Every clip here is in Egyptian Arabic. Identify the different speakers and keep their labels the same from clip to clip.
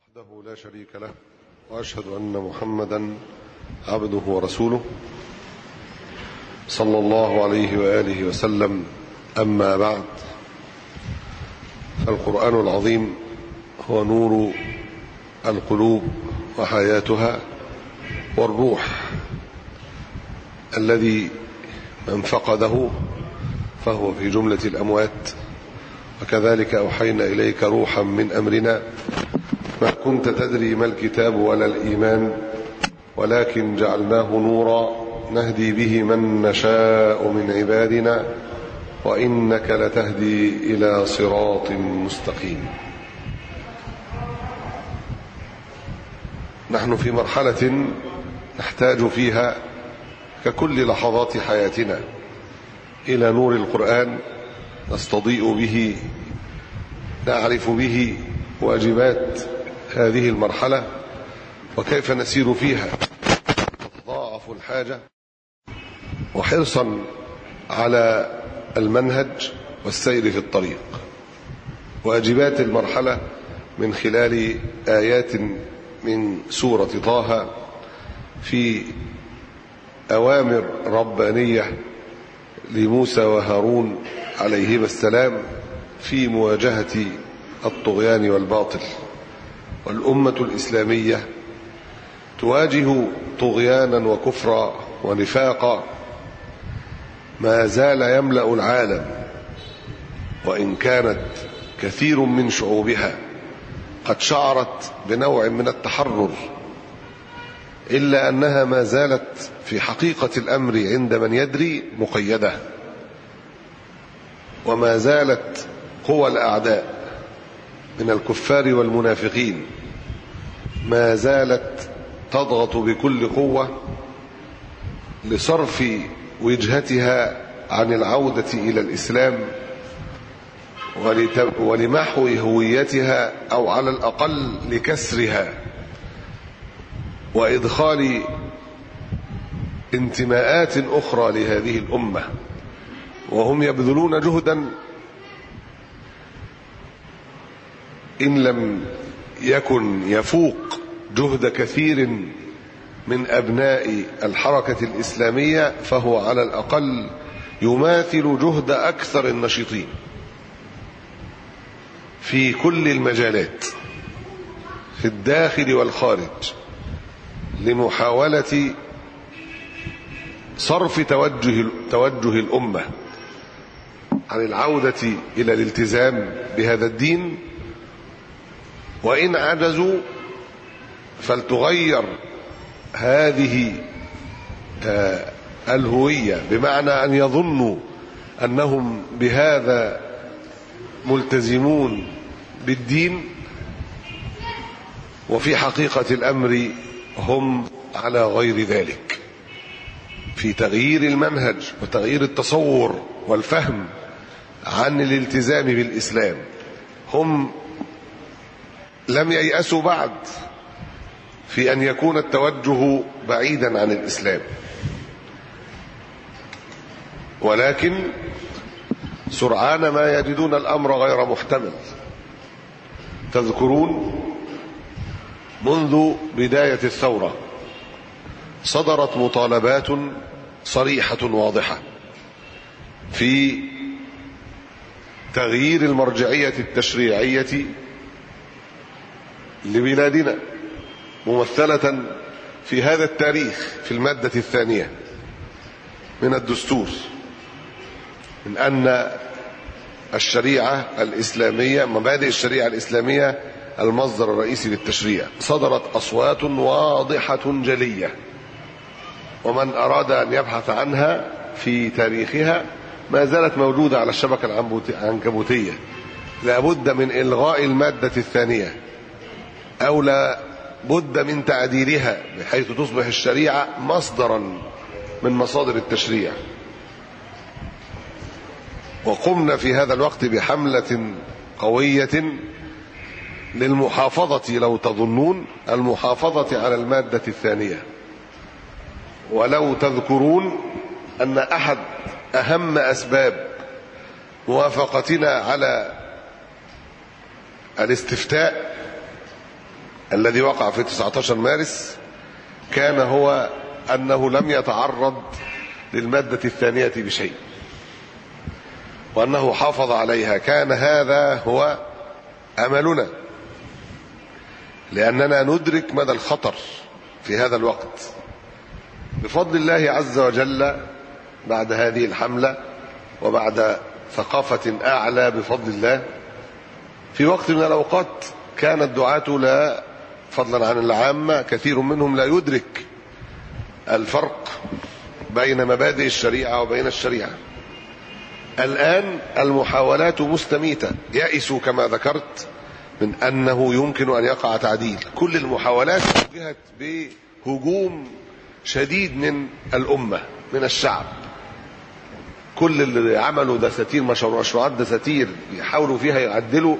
Speaker 1: وحده لا شريك له واشهد ان محمدا عبده ورسوله صلى الله عليه واله وسلم اما بعد فالقران العظيم هو نور القلوب وحياتها والروح الذي من فقده فهو في جمله الاموات وكذلك اوحينا اليك روحا من امرنا ما كنت تدري ما الكتاب ولا الإيمان ولكن جعلناه نورا نهدي به من نشاء من عبادنا وإنك لتهدي إلى صراط مستقيم نحن في مرحلة نحتاج فيها ككل لحظات حياتنا إلى نور القرآن نستضيء به نعرف به واجبات هذه المرحلة وكيف نسير فيها تتضاعف الحاجة وحرصا على المنهج والسير في الطريق واجبات المرحلة من خلال آيات من سورة طه في أوامر ربانية لموسى وهارون عليهما السلام في مواجهة الطغيان والباطل والأمة الإسلامية تواجه طغيانا وكفرا ونفاقا ما زال يملأ العالم وإن كانت كثير من شعوبها قد شعرت بنوع من التحرر إلا أنها ما زالت في حقيقة الأمر عند من يدري مقيدة وما زالت قوى الأعداء من الكفار والمنافقين ما زالت تضغط بكل قوة لصرف وجهتها عن العودة إلى الإسلام ولمحو هويتها أو على الأقل لكسرها وإدخال انتماءات أخرى لهذه الأمة وهم يبذلون جهدا إن لم يكن يفوق جهد كثير من أبناء الحركة الإسلامية فهو على الأقل يماثل جهد أكثر النشيطين في كل المجالات في الداخل والخارج لمحاولة صرف توجه توجه الأمة عن العودة إلى الالتزام بهذا الدين وإن عجزوا فلتغير هذه الهوية بمعنى أن يظنوا أنهم بهذا ملتزمون بالدين وفي حقيقة الأمر هم على غير ذلك في تغيير المنهج وتغيير التصور والفهم عن الالتزام بالإسلام هم لم ييأسوا بعد في أن يكون التوجه بعيدا عن الإسلام ولكن سرعان ما يجدون الأمر غير محتمل تذكرون منذ بداية الثورة صدرت مطالبات صريحة واضحة في تغيير المرجعية التشريعية لبلادنا ممثلة في هذا التاريخ في المادة الثانية من الدستور من أن الشريعة الإسلامية مبادئ الشريعة الإسلامية المصدر الرئيسي للتشريع صدرت أصوات واضحة جلية ومن أراد أن يبحث عنها في تاريخها ما زالت موجودة على الشبكة العنكبوتية لابد من إلغاء المادة الثانية أو لا بد من تعديلها بحيث تصبح الشريعة مصدرا من مصادر التشريع وقمنا في هذا الوقت بحملة قوية للمحافظة لو تظنون المحافظة على المادة الثانية ولو تذكرون أن أحد أهم أسباب موافقتنا على الاستفتاء الذي وقع في 19 مارس كان هو أنه لم يتعرض للمادة الثانية بشيء وأنه حافظ عليها كان هذا هو أملنا لأننا ندرك مدى الخطر في هذا الوقت بفضل الله عز وجل بعد هذه الحملة وبعد ثقافة أعلى بفضل الله في وقت من الأوقات كان الدعاة لا فضلا عن العامة كثير منهم لا يدرك الفرق بين مبادئ الشريعة وبين الشريعة الآن المحاولات مستميتة يأسوا كما ذكرت من أنه يمكن أن يقع تعديل كل المحاولات وجهت بهجوم شديد من الأمة من الشعب كل اللي عملوا دساتير مشروعات دساتير يحاولوا فيها يعدلوا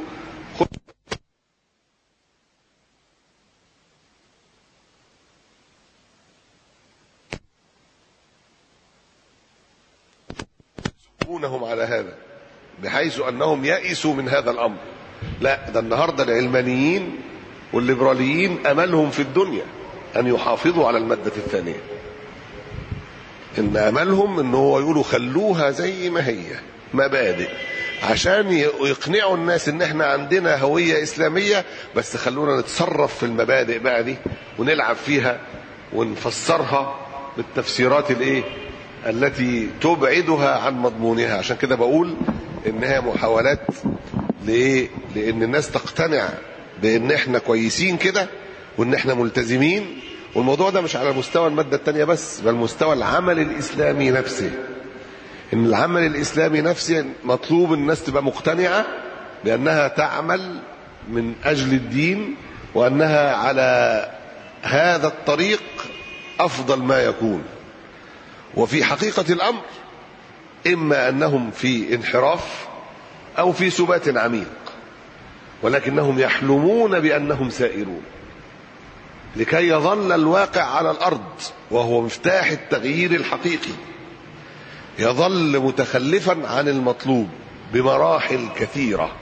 Speaker 1: يحسبونهم على هذا بحيث انهم يئسوا من هذا الامر لا ده النهارده العلمانيين والليبراليين املهم في الدنيا ان يحافظوا على الماده الثانيه ان املهم ان هو يقولوا خلوها زي ما هي مبادئ عشان يقنعوا الناس ان احنا عندنا هويه اسلاميه بس خلونا نتصرف في المبادئ بقى دي ونلعب فيها ونفسرها بالتفسيرات الايه التي تبعدها عن مضمونها عشان كده بقول انها محاولات لايه لان الناس تقتنع بان احنا كويسين كده وان احنا ملتزمين والموضوع ده مش على مستوى الماده الثانيه بس بل مستوى العمل الاسلامي نفسه ان العمل الاسلامي نفسه مطلوب الناس تبقى مقتنعه بانها تعمل من اجل الدين وانها على هذا الطريق افضل ما يكون وفي حقيقة الأمر إما أنهم في انحراف أو في سبات عميق ولكنهم يحلمون بأنهم سائرون لكي يظل الواقع على الأرض وهو مفتاح التغيير الحقيقي يظل متخلفا عن المطلوب بمراحل كثيرة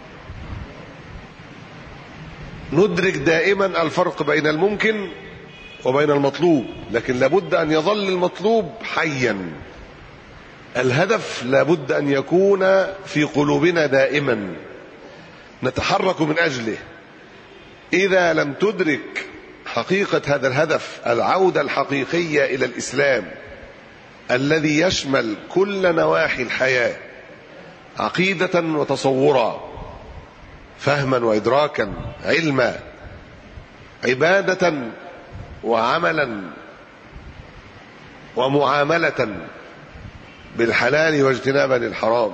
Speaker 1: ندرك دائما الفرق بين الممكن وبين المطلوب لكن لابد ان يظل المطلوب حيا الهدف لابد ان يكون في قلوبنا دائما نتحرك من اجله اذا لم تدرك حقيقه هذا الهدف العوده الحقيقيه الى الاسلام الذي يشمل كل نواحي الحياه عقيده وتصورا فهما وادراكا علما عباده وعملا ومعاملة بالحلال واجتنابا للحرام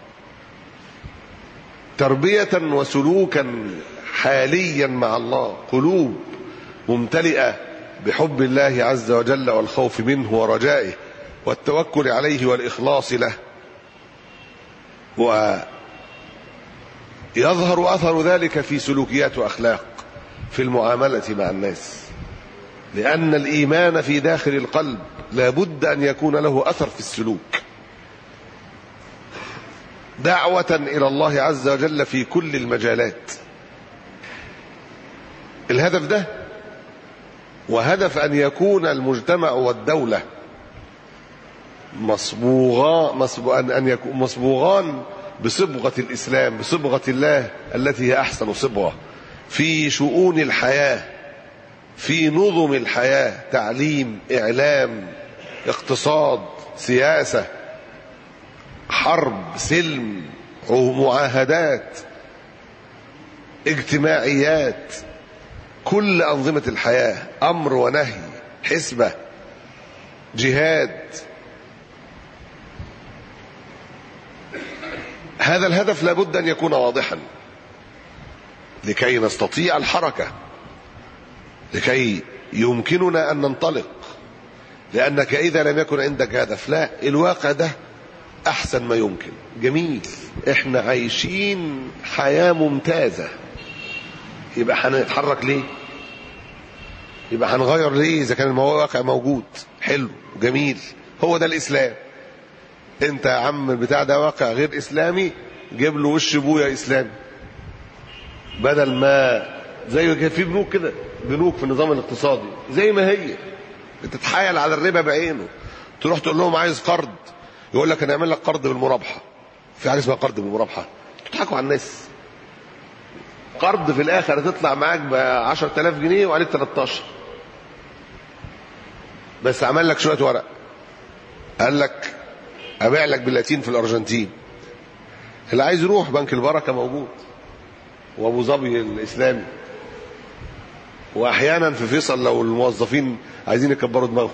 Speaker 1: تربية وسلوكا حاليا مع الله قلوب ممتلئة بحب الله عز وجل والخوف منه ورجائه والتوكل عليه والإخلاص له ويظهر أثر ذلك في سلوكيات وأخلاق في المعاملة مع الناس لأن الإيمان في داخل القلب لابد أن يكون له أثر في السلوك دعوة إلى الله عز وجل في كل المجالات الهدف ده وهدف أن يكون المجتمع والدولة مصبوغا مصبوغ أن يكون مصبوغان بصبغة الإسلام بصبغة الله التي هي أحسن صبغة في شؤون الحياة في نظم الحياة تعليم إعلام اقتصاد سياسة حرب سلم معاهدات اجتماعيات كل أنظمة الحياة أمر ونهي حسبة جهاد هذا الهدف لابد أن يكون واضحا لكي نستطيع الحركة لكي يمكننا أن ننطلق لأنك إذا لم يكن عندك هدف لا الواقع ده أحسن ما يمكن جميل إحنا عايشين حياة ممتازة يبقى هنتحرك ليه يبقى هنغير ليه إذا كان الواقع موجود حلو جميل هو ده الإسلام انت يا عم بتاع ده واقع غير اسلامي جيب له وش ابويا اسلامي بدل ما زي كان في بنوك كده بنوك في النظام الاقتصادي زي ما هي بتتحايل على الربا بعينه تروح تقول لهم عايز قرض يقول لك هنعمل لك قرض بالمرابحه في حاجه اسمها قرض بالمرابحه تضحكوا على الناس قرض في الاخر هتطلع معاك ب 10000 جنيه وعليك 13 بس عمل لك شويه ورق قال لك ابيع لك باللاتين في الارجنتين اللي عايز يروح بنك البركه موجود وابو ظبي الاسلامي واحيانا في فيصل لو الموظفين عايزين يكبروا دماغهم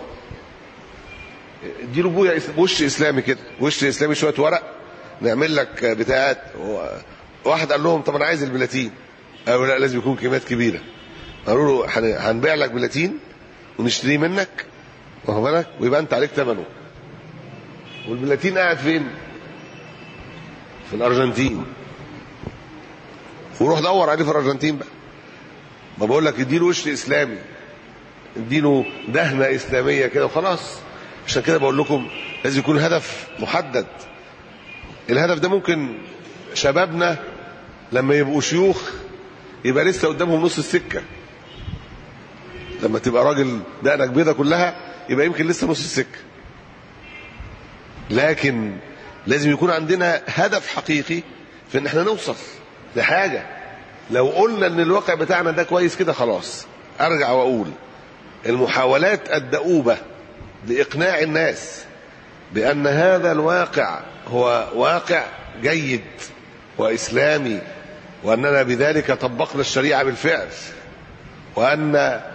Speaker 1: اديله بويا وش اسلامي كده وش اسلامي شويه ورق نعمل لك بتاعات واحد قال لهم طب انا عايز البلاتين قالوا لا لازم يكون كميات كبيره قالوا له هنبيع لك بلاتين ونشتريه منك واخد بالك ويبقى انت عليك ثمنه والبلاتين قاعد فين في الارجنتين وروح دور عليه في الارجنتين بقى ما بقول لك اديله وش اسلامي اديله دهنه اسلاميه كده وخلاص عشان كده بقول لكم لازم يكون هدف محدد الهدف ده ممكن شبابنا لما يبقوا شيوخ يبقى لسه قدامهم نص السكه لما تبقى راجل دقنك بيضه كلها يبقى يمكن لسه نص السكه لكن لازم يكون عندنا هدف حقيقي في ان احنا نوصل لحاجه لو قلنا ان الواقع بتاعنا ده كويس كده خلاص ارجع واقول المحاولات الدؤوبه لاقناع الناس بان هذا الواقع هو واقع جيد واسلامي واننا بذلك طبقنا الشريعه بالفعل وان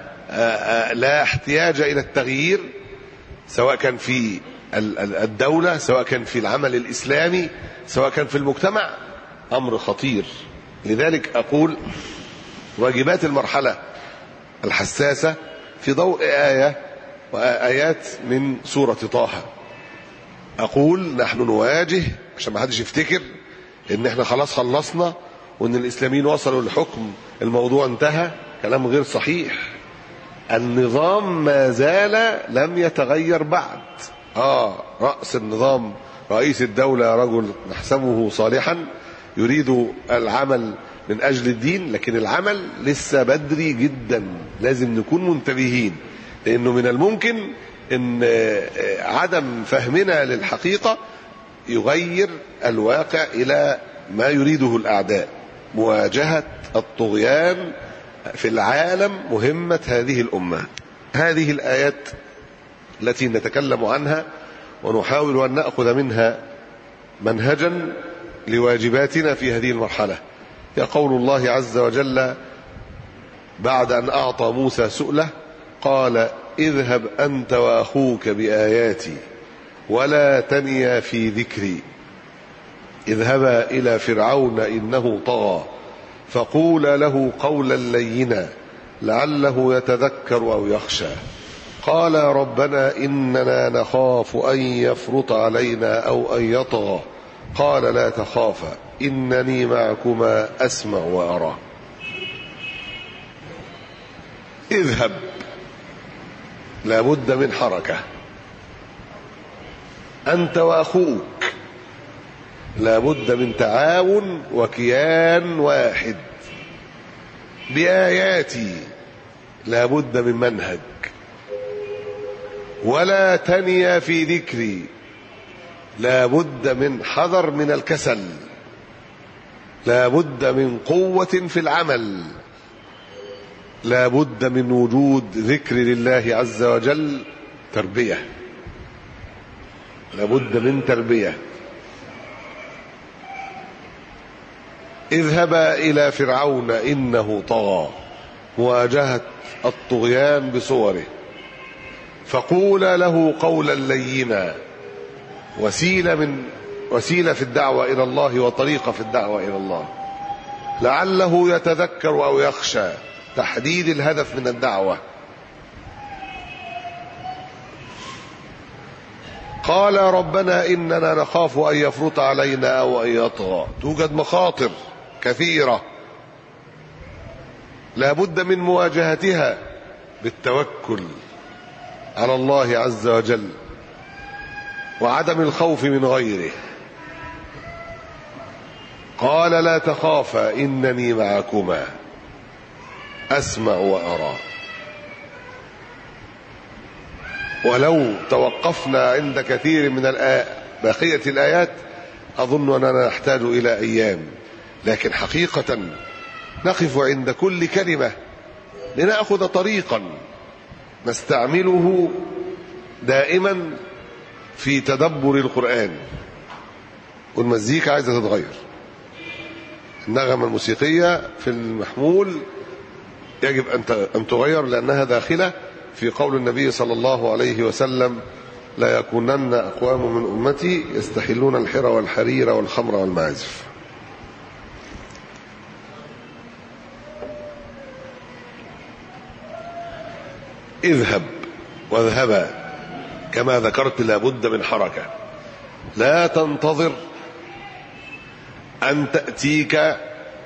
Speaker 1: لا احتياج الى التغيير سواء كان في الدوله سواء كان في العمل الاسلامي سواء كان في المجتمع امر خطير لذلك اقول واجبات المرحله الحساسه في ضوء ايه وايات من سوره طه اقول نحن نواجه عشان ما حدش يفتكر ان احنا خلاص خلصنا وان الاسلاميين وصلوا للحكم الموضوع انتهى كلام غير صحيح النظام ما زال لم يتغير بعد اه راس النظام رئيس الدوله رجل نحسبه صالحا يريد العمل من اجل الدين لكن العمل لسه بدري جدا لازم نكون منتبهين لانه من الممكن ان عدم فهمنا للحقيقه يغير الواقع الى ما يريده الاعداء مواجهه الطغيان في العالم مهمه هذه الامه هذه الايات التي نتكلم عنها ونحاول ان ناخذ منها منهجا لواجباتنا في هذه المرحله يا قول الله عز وجل بعد ان اعطى موسى سؤله قال اذهب انت واخوك باياتي ولا تنيا في ذكري اذهبا الى فرعون انه طغى فقولا له قولا لينا لعله يتذكر او يخشى قال ربنا اننا نخاف ان يفرط علينا او ان يطغى قال لا تخافا انني معكما اسمع وارى اذهب لابد من حركه انت واخوك لابد من تعاون وكيان واحد باياتي لابد من منهج ولا تنيا في ذكري لابد من حذر من الكسل لابد من قوه في العمل لابد من وجود ذكر لله عز وجل تربيه لابد من تربيه اذهبا الى فرعون انه طغى مواجهه الطغيان بصوره فقولا له قولا لينا وسيله من وسيله في الدعوه الى الله وطريقه في الدعوه الى الله لعله يتذكر او يخشى تحديد الهدف من الدعوه قال ربنا اننا نخاف ان يفرط علينا او ان يطغى توجد مخاطر كثيره لا بد من مواجهتها بالتوكل على الله عز وجل وعدم الخوف من غيره قال لا تخافا انني معكما أسمع وأرى ولو توقفنا عند كثير من بقية الآيات أظن أننا نحتاج إلى أيام لكن حقيقة نقف عند كل كلمة لنأخذ طريقا نستعمله دائما في تدبر القرآن والمزيكا عايزة تتغير النغمة الموسيقية في المحمول يجب أن تغير لأنها داخلة في قول النبي صلى الله عليه وسلم لا يكونن أقوام من أمتي يستحلون الحر والحرير والخمر والمعازف اذهب واذهبا كما ذكرت لابد من حركة لا تنتظر أن تأتيك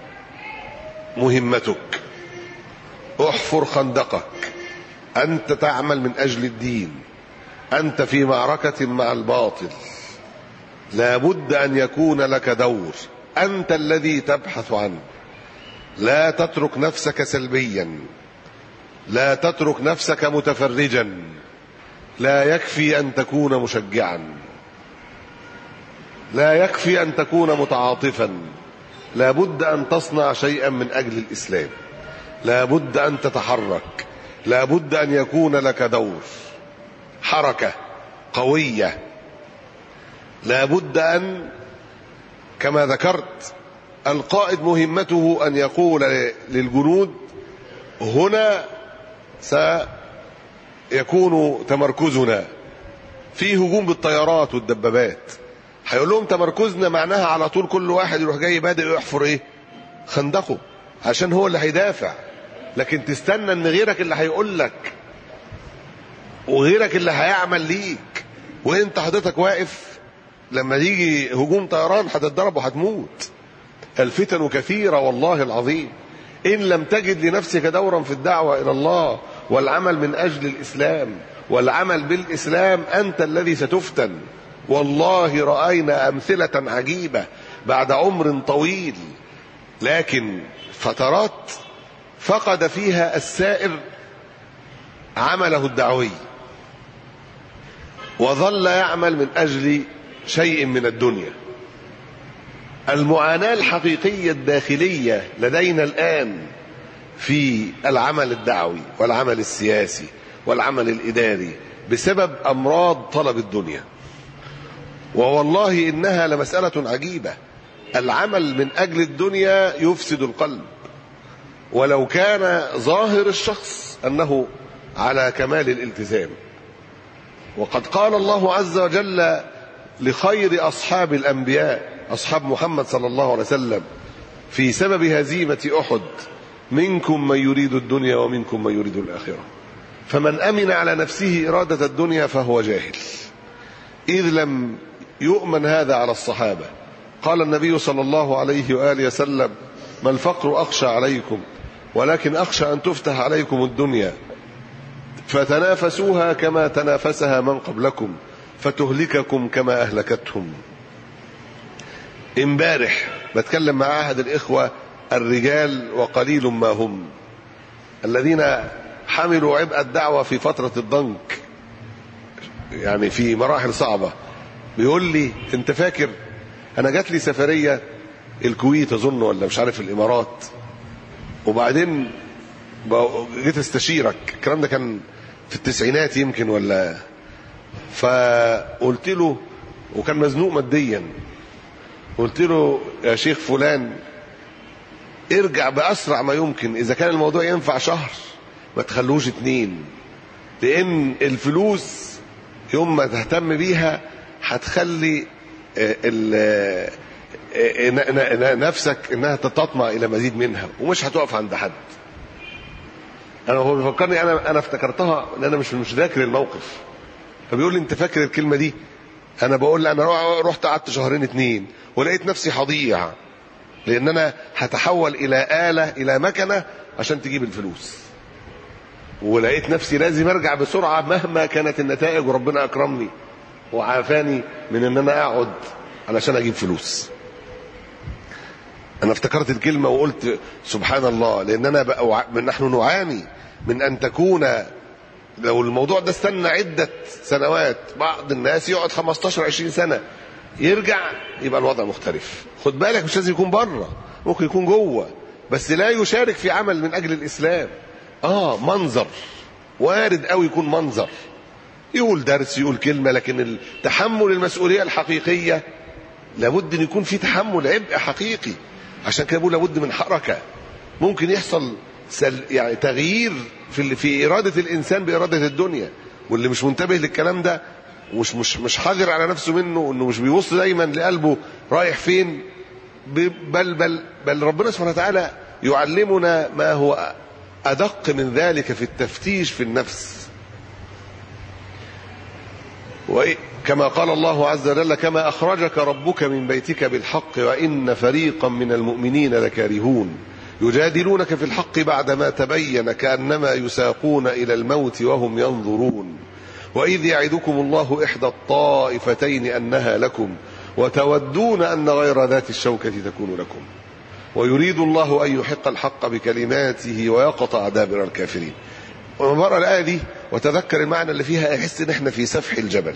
Speaker 1: مهمتك احفر خندقك أنت تعمل من أجل الدين أنت في معركة مع الباطل لابد أن يكون لك دور أنت الذي تبحث عنه لا تترك نفسك سلبيا لا تترك نفسك متفرجا لا يكفي أن تكون مشجعا لا يكفي أن تكون متعاطفا لا بد أن تصنع شيئا من أجل الإسلام لا بد أن تتحرك لا بد أن يكون لك دور حركة قوية لا بد أن كما ذكرت القائد مهمته أن يقول للجنود هنا سيكون تمركزنا في هجوم بالطيارات والدبابات هيقول لهم تمركزنا معناها على طول كل واحد يروح جاي بادئ يحفر ايه خندقه عشان هو اللي هيدافع لكن تستنى ان غيرك اللي هيقول لك وغيرك اللي هيعمل ليك وانت حضرتك واقف لما يجي هجوم طيران هتتضرب وهتموت الفتن كثيرة والله العظيم إن لم تجد لنفسك دورا في الدعوة إلى الله والعمل من أجل الإسلام والعمل بالإسلام أنت الذي ستفتن والله رأينا أمثلة عجيبة بعد عمر طويل لكن فترات فقد فيها السائر عمله الدعوي وظل يعمل من أجل شيء من الدنيا المعاناة الحقيقية الداخلية لدينا الآن في العمل الدعوي والعمل السياسي والعمل الإداري بسبب أمراض طلب الدنيا ووالله إنها لمسألة عجيبة العمل من أجل الدنيا يفسد القلب ولو كان ظاهر الشخص أنه على كمال الالتزام وقد قال الله عز وجل لخير أصحاب الأنبياء أصحاب محمد صلى الله عليه وسلم في سبب هزيمة أحد منكم من يريد الدنيا ومنكم من يريد الآخرة فمن أمن على نفسه إرادة الدنيا فهو جاهل إذ لم يؤمن هذا على الصحابة قال النبي صلى الله عليه وآله وسلم ما الفقر أخشى عليكم ولكن أخشى أن تفتح عليكم الدنيا فتنافسوها كما تنافسها من قبلكم فتهلككم كما أهلكتهم امبارح بتكلم مع أحد الإخوة الرجال وقليل ما هم الذين حملوا عبء الدعوة في فترة الضنك يعني في مراحل صعبة بيقول لي انت فاكر انا جات لي سفرية الكويت اظن ولا مش عارف الامارات وبعدين جيت استشيرك الكلام ده كان في التسعينات يمكن ولا فقلت له وكان مزنوق ماديا قلت له يا شيخ فلان ارجع بأسرع ما يمكن إذا كان الموضوع ينفع شهر ما تخلوش اتنين لأن الفلوس يوم ما تهتم بيها هتخلي نفسك انها تتطمع الى مزيد منها ومش هتقف عند حد انا هو بيفكرني انا انا افتكرتها ان انا مش مش ذاكر الموقف فبيقول لي انت فاكر الكلمه دي انا بقول له انا رحت قعدت شهرين اتنين ولقيت نفسي هضيع لان انا هتحول الى اله الى مكنه عشان تجيب الفلوس ولقيت نفسي لازم ارجع بسرعه مهما كانت النتائج وربنا اكرمني وعافاني من ان انا اقعد علشان اجيب فلوس انا افتكرت الكلمة وقلت سبحان الله لاننا بقى نحن نعاني من ان تكون لو الموضوع ده استنى عدة سنوات بعض الناس يقعد 15 20 سنة يرجع يبقى الوضع مختلف خد بالك مش لازم يكون بره ممكن يكون جوه بس لا يشارك في عمل من اجل الاسلام اه منظر وارد قوي يكون منظر يقول درس يقول كلمة لكن التحمل المسؤولية الحقيقية لابد ان يكون في تحمل عبء حقيقي عشان كده بقول لابد من حركة ممكن يحصل سل يعني تغيير في في إرادة الإنسان بإرادة الدنيا واللي مش منتبه للكلام ده مش مش مش حذر على نفسه منه انه مش بيبص دايما لقلبه رايح فين بل بل بل ربنا سبحانه وتعالى يعلمنا ما هو أدق من ذلك في التفتيش في النفس كما قال الله عز وجل كما أخرجك ربك من بيتك بالحق وإن فريقا من المؤمنين لكارهون يجادلونك في الحق بعدما تبين كأنما يساقون إلى الموت وهم ينظرون وإذ يعدكم الله إحدى الطائفتين أنها لكم وتودون أن غير ذات الشوكة تكون لكم ويريد الله أن يحق الحق بكلماته ويقطع دابر الكافرين ومن مرة الآية دي وتذكر المعنى اللي فيها يحس ان احنا في سفح الجبل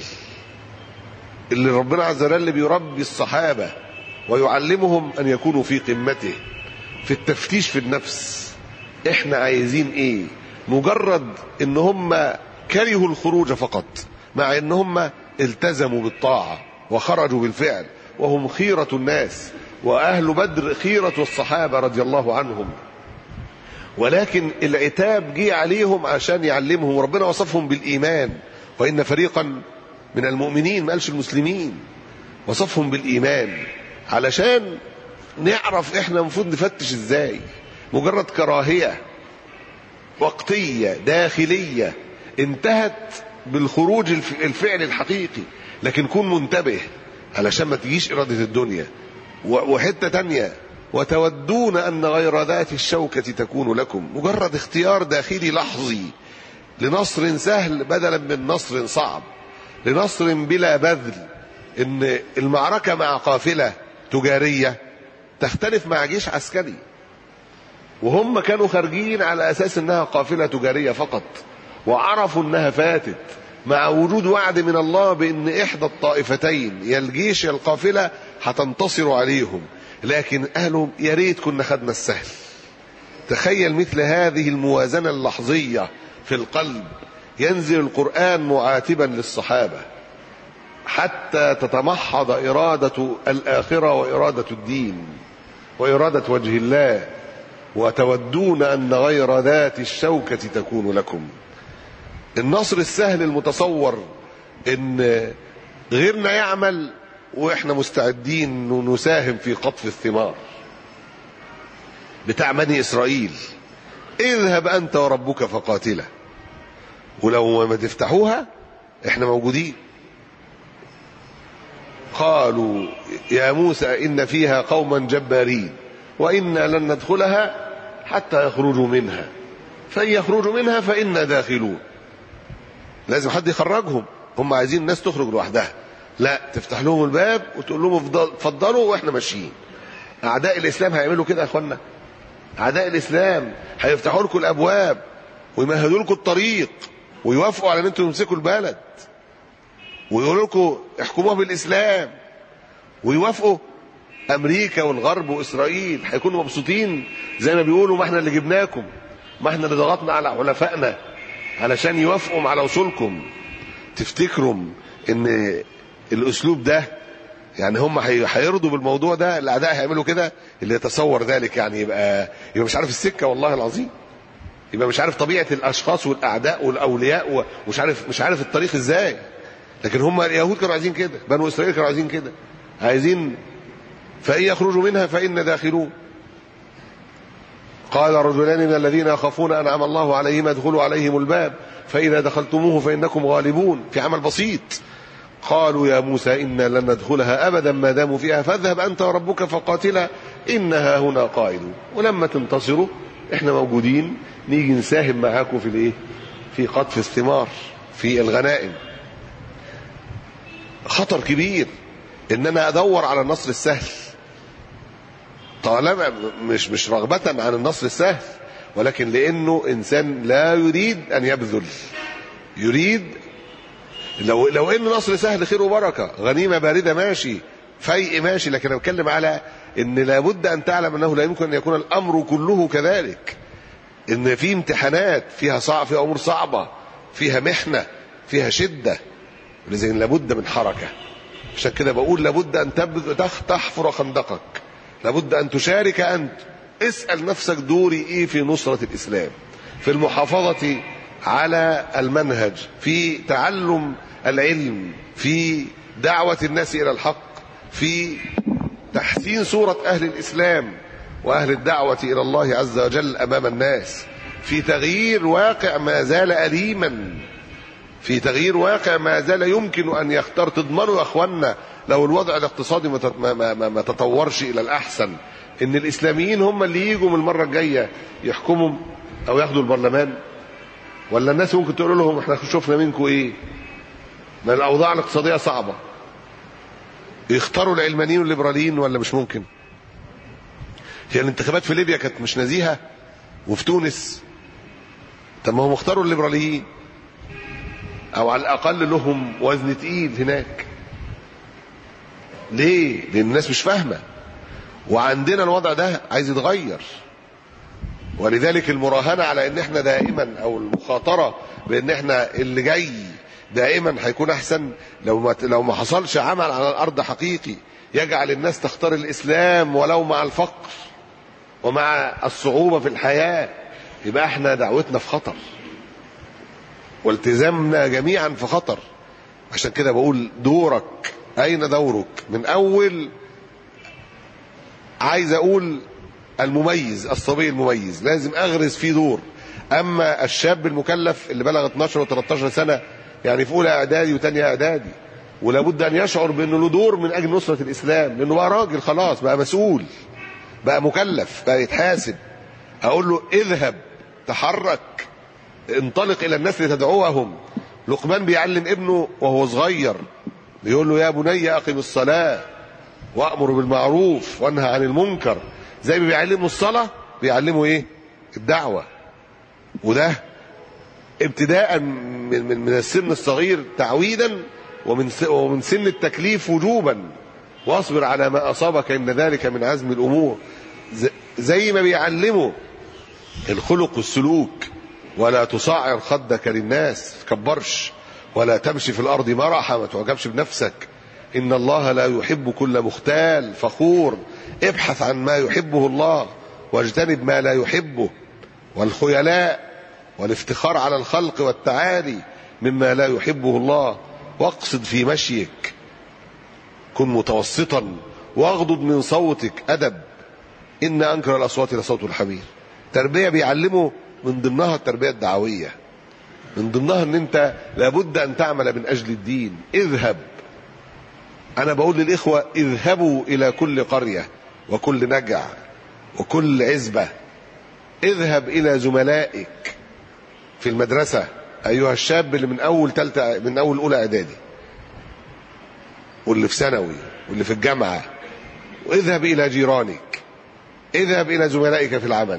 Speaker 1: اللي ربنا عز وجل بيربي الصحابة ويعلمهم ان يكونوا في قمته في التفتيش في النفس احنا عايزين ايه مجرد ان هم كرهوا الخروج فقط مع ان هم التزموا بالطاعة وخرجوا بالفعل وهم خيرة الناس واهل بدر خيرة الصحابة رضي الله عنهم ولكن العتاب جه عليهم عشان يعلمهم ربنا وصفهم بالإيمان وإن فريقا من المؤمنين ما قالش المسلمين وصفهم بالإيمان علشان نعرف احنا المفروض نفتش ازاي مجرد كراهية وقتية داخلية انتهت بالخروج الفعل الحقيقي لكن كن منتبه علشان ما تجيش إرادة الدنيا وحتة تانية وتودون أن غير ذات الشوكة تكون لكم مجرد اختيار داخلي لحظي لنصر سهل بدلا من نصر صعب لنصر بلا بذل ان المعركة مع قافلة تجارية تختلف مع جيش عسكري وهم كانوا خارجين على اساس انها قافلة تجارية فقط وعرفوا انها فاتت مع وجود وعد من الله بان احدى الطائفتين يا الجيش يا القافلة هتنتصر عليهم لكن قالوا يا ريت كنا خدنا السهل تخيل مثل هذه الموازنة اللحظية في القلب ينزل القرآن معاتبا للصحابة حتى تتمحض إرادة الآخرة وإرادة الدين وإرادة وجه الله وتودون أن غير ذات الشوكة تكون لكم النصر السهل المتصور ان غيرنا يعمل واحنا مستعدين نساهم في قطف الثمار بتاع بني اسرائيل اذهب انت وربك فقاتلا ولو ما تفتحوها احنا موجودين قالوا يا موسى ان فيها قوما جبارين وانا لن ندخلها حتى يخرجوا منها فان يخرجوا منها فانا داخلون لازم حد يخرجهم هم عايزين الناس تخرج لوحدها لا تفتح لهم الباب وتقول لهم اتفضلوا واحنا ماشيين اعداء الاسلام هيعملوا كده يا اخوانا اعداء الاسلام هيفتحوا لكم الابواب ويمهدوا لكم الطريق ويوافقوا على ان انتم تمسكوا البلد ويقولوا لكم احكموها بالاسلام ويوافقوا امريكا والغرب واسرائيل هيكونوا مبسوطين زي ما بيقولوا ما احنا اللي جبناكم ما احنا اللي ضغطنا على حلفائنا علشان يوافقوا على وصولكم تفتكروا ان الاسلوب ده يعني هم هيرضوا بالموضوع ده الاعداء هيعملوا كده اللي يتصور ذلك يعني يبقى يبقى مش عارف السكه والله العظيم يبقى مش عارف طبيعه الاشخاص والاعداء والاولياء ومش عارف مش عارف الطريق ازاي لكن هم اليهود كانوا عايزين كده بنو اسرائيل كانوا عايزين كده عايزين فان يخرجوا منها فان داخلون قال رجلان من الذين يخافون انعم الله عليهم ادخلوا عليهم الباب فاذا دخلتموه فانكم غالبون في عمل بسيط قالوا يا موسى انا لن ندخلها ابدا ما داموا فيها فاذهب انت وربك فقاتلا انها هنا قاعدون ولما تنتصروا احنا موجودين نيجي نساهم معاكم في الايه في قطف الثمار في الغنائم خطر كبير ان انا ادور على النصر السهل طالما مش مش رغبة عن النصر السهل ولكن لأنه إنسان لا يريد أن يبذل يريد لو لو ان نصر سهل خير وبركه غنيمه بارده ماشي فيء ماشي لكن انا بتكلم على ان لابد ان تعلم انه لا يمكن ان يكون الامر كله كذلك ان في امتحانات فيها صعب فيها امور صعبه فيها محنه فيها شده لذلك لابد من حركه عشان كده بقول لابد ان تبذ تحفر خندقك لابد ان تشارك انت اسال نفسك دوري ايه في نصره الاسلام في المحافظه على المنهج في تعلم العلم في دعوه الناس الى الحق في تحسين صوره اهل الاسلام واهل الدعوه الى الله عز وجل امام الناس في تغيير واقع ما زال اليما في تغيير واقع ما زال يمكن ان يختار تضمنوا يا اخوانا لو الوضع الاقتصادي ما, ما, ما, ما تطورش الى الاحسن ان الاسلاميين هم اللي يجوا من المره الجايه يحكموا او ياخدوا البرلمان ولا الناس ممكن تقول لهم احنا شفنا منكم ايه ما الاوضاع الاقتصاديه صعبه يختاروا العلمانيين والليبراليين ولا مش ممكن هي الانتخابات في ليبيا كانت مش نزيهه وفي تونس طب ما هم اختاروا الليبراليين او على الاقل لهم وزن تقيل هناك ليه لان الناس مش فاهمه وعندنا الوضع ده عايز يتغير ولذلك المراهنه على ان احنا دائما او المخاطره بان احنا اللي جاي دائما هيكون احسن لو ما لو ما حصلش عمل على الارض حقيقي يجعل الناس تختار الاسلام ولو مع الفقر ومع الصعوبه في الحياه يبقى احنا دعوتنا في خطر والتزامنا جميعا في خطر عشان كده بقول دورك اين دورك من اول عايز اقول المميز الصبي المميز لازم اغرس فيه دور اما الشاب المكلف اللي بلغ 12 و13 سنه يعني في اولى اعدادي وثانيه اعدادي ولابد ان يشعر بانه له دور من اجل نصره الاسلام لانه بقى راجل خلاص بقى مسؤول بقى مكلف بقى يتحاسب اقول له اذهب تحرك انطلق الى الناس لتدعوهم لقمان بيعلم ابنه وهو صغير بيقول له يا بني اقم الصلاه وامر بالمعروف وانهى عن المنكر زي ما بيعلموا الصلاه بيعلموا ايه الدعوه وده ابتداء من من من السن الصغير تعويدا ومن ومن سن التكليف وجوبا واصبر على ما اصابك ان ذلك من عزم الامور زي ما بيعلموا الخلق والسلوك ولا تصعر خدك للناس تكبرش ولا تمشي في الارض مرحا ما تعجبش بنفسك ان الله لا يحب كل مختال فخور ابحث عن ما يحبه الله واجتنب ما لا يحبه والخيلاء والافتخار على الخلق والتعالي مما لا يحبه الله واقصد في مشيك كن متوسطا واغضض من صوتك ادب ان انكر الاصوات لصوت الحمير تربيه بيعلموا من ضمنها التربيه الدعويه من ضمنها ان انت لابد ان تعمل من اجل الدين اذهب انا بقول للاخوه اذهبوا الى كل قريه وكل نجع وكل عزبه اذهب الى زملائك في المدرسه ايها الشاب اللي من اول ثالثه من اول اولى اعدادي واللي في ثانوي واللي في الجامعه واذهب الى جيرانك اذهب الى زملائك في العمل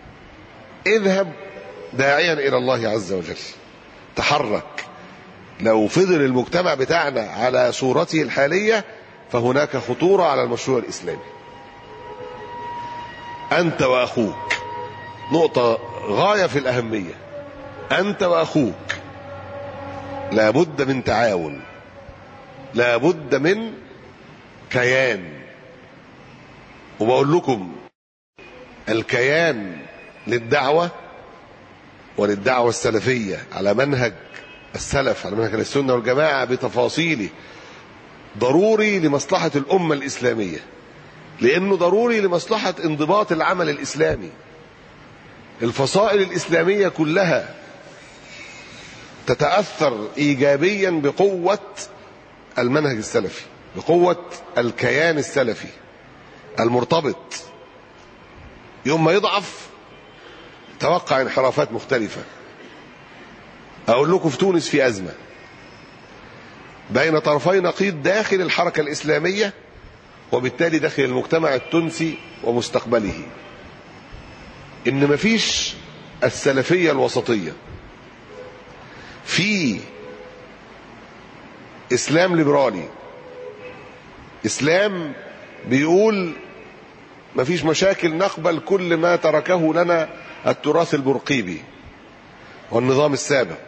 Speaker 1: اذهب داعيا الى الله عز وجل تحرك لو فضل المجتمع بتاعنا على صورته الحاليه فهناك خطوره على المشروع الاسلامي انت واخوك نقطه غايه في الاهميه انت واخوك لابد من تعاون لابد من كيان وبقول لكم الكيان للدعوه وللدعوه السلفيه على منهج السلف على منهج السنه والجماعه بتفاصيله ضروري لمصلحه الامه الاسلاميه لانه ضروري لمصلحه انضباط العمل الاسلامي الفصائل الاسلاميه كلها تتاثر ايجابيا بقوه المنهج السلفي بقوه الكيان السلفي المرتبط يوم ما يضعف توقع انحرافات مختلفه اقول لكم في تونس في ازمه بين طرفي نقيض داخل الحركه الاسلاميه وبالتالي داخل المجتمع التونسي ومستقبله ان مفيش السلفيه الوسطيه في اسلام ليبرالي اسلام بيقول مفيش مشاكل نقبل كل ما تركه لنا التراث البرقيبي والنظام السابق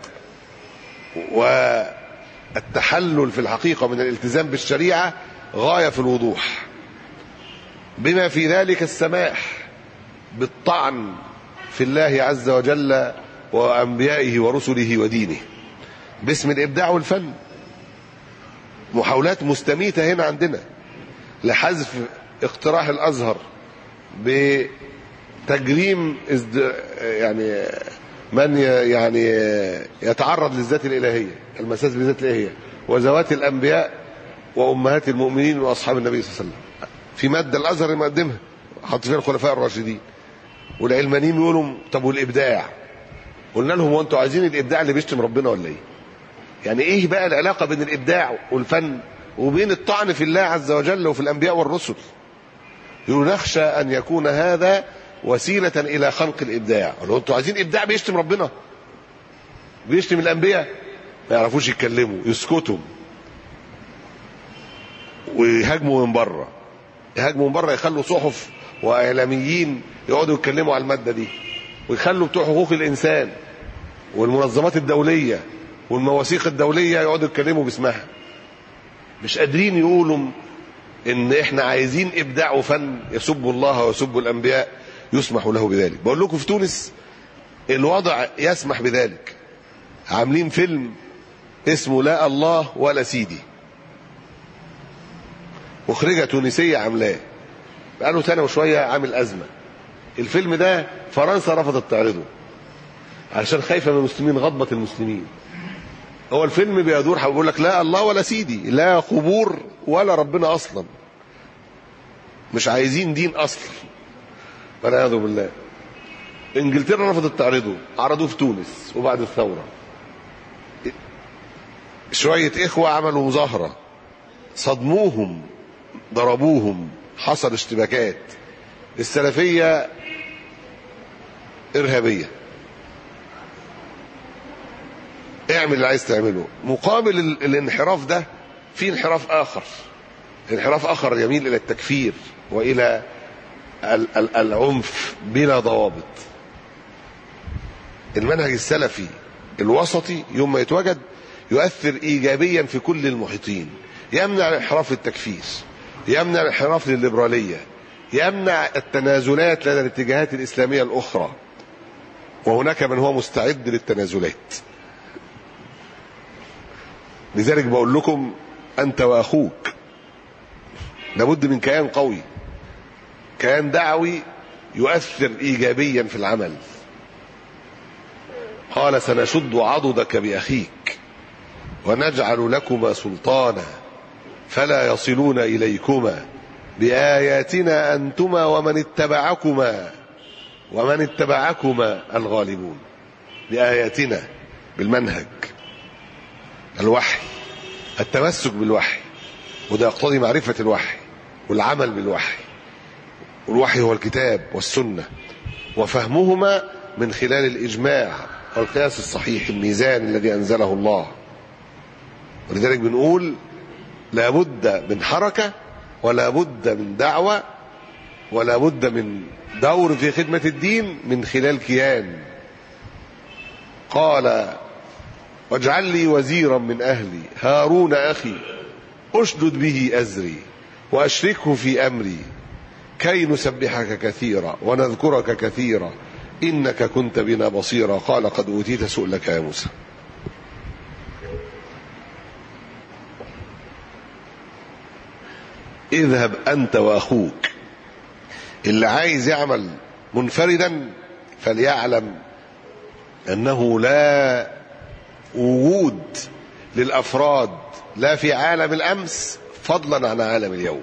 Speaker 1: والتحلل في الحقيقه من الالتزام بالشريعه غايه في الوضوح بما في ذلك السماح بالطعن في الله عز وجل وانبيائه ورسله ودينه باسم الابداع والفن محاولات مستميته هنا عندنا لحذف اقتراح الازهر بتجريم ازد... يعني من ي... يعني يتعرض للذات الالهيه المساس بالذات الالهيه وذوات الانبياء وامهات المؤمنين واصحاب النبي صلى الله عليه وسلم في ماده الازهر مقدمها حط فيها الخلفاء الراشدين والعلمانيين يقولوا طب والابداع قلنا لهم هو انتوا عايزين الابداع اللي بيشتم ربنا ولا ايه يعني ايه بقى العلاقه بين الابداع والفن وبين الطعن في الله عز وجل وفي الانبياء والرسل يقولوا نخشى ان يكون هذا وسيله الى خلق الابداع قالوا انتوا عايزين ابداع بيشتم ربنا بيشتم الانبياء ما يعرفوش يتكلموا يسكتوا ويهاجموا من بره يهاجموا من بره يخلوا صحف واعلاميين يقعدوا يتكلموا على الماده دي ويخلوا بتوع حقوق الانسان والمنظمات الدوليه والمواثيق الدوليه يقعدوا يتكلموا باسمها مش قادرين يقولوا ان احنا عايزين ابداع وفن يسب الله ويسب الانبياء يسمح له بذلك بقول لكم في تونس الوضع يسمح بذلك عاملين فيلم اسمه لا الله ولا سيدي مخرجه تونسيه عاملاه بقاله سنه وشويه عامل ازمه الفيلم ده فرنسا رفضت تعرضه علشان خايفه من المسلمين غضبه المسلمين هو الفيلم بيدور بيقول لك لا الله ولا سيدي لا قبور ولا ربنا اصلا مش عايزين دين اصلا والعياذ بالله انجلترا رفضت تعرضه عرضوه في تونس وبعد الثوره شويه اخوه عملوا مظاهره صدموهم ضربوهم حصل اشتباكات السلفيه ارهابيه اعمل اللي عايز تعمله مقابل ال- الانحراف ده في انحراف اخر انحراف اخر يميل الى التكفير والى ال- ال- العنف بلا ضوابط المنهج السلفي الوسطي يوم ما يتوجد يؤثر ايجابيا في كل المحيطين يمنع الانحراف للتكفير يمنع الانحراف للليبراليه يمنع التنازلات لدى الاتجاهات الاسلاميه الاخرى وهناك من هو مستعد للتنازلات لذلك بقول لكم انت واخوك لابد من كيان قوي كيان دعوي يؤثر ايجابيا في العمل قال سنشد عضدك باخيك ونجعل لكما سلطانا فلا يصلون اليكما باياتنا انتما ومن اتبعكما ومن اتبعكما الغالبون باياتنا بالمنهج الوحي التمسك بالوحي وده يقتضي معرفة الوحي والعمل بالوحي والوحي هو الكتاب والسنة وفهمهما من خلال الإجماع والقياس الصحيح الميزان الذي أنزله الله ولذلك بنقول لابد من حركة ولا بد من دعوة ولا بد من دور في خدمة الدين من خلال كيان قال واجعل لي وزيرا من أهلي هارون أخي أشدد به أزري وأشركه في أمري كي نسبحك كثيرا ونذكرك كثيرا إنك كنت بنا بصيرا قال قد أوتيت سؤلك يا موسى اذهب أنت وأخوك اللي عايز يعمل منفردا فليعلم أنه لا وجود للافراد لا في عالم الامس فضلا عن عالم اليوم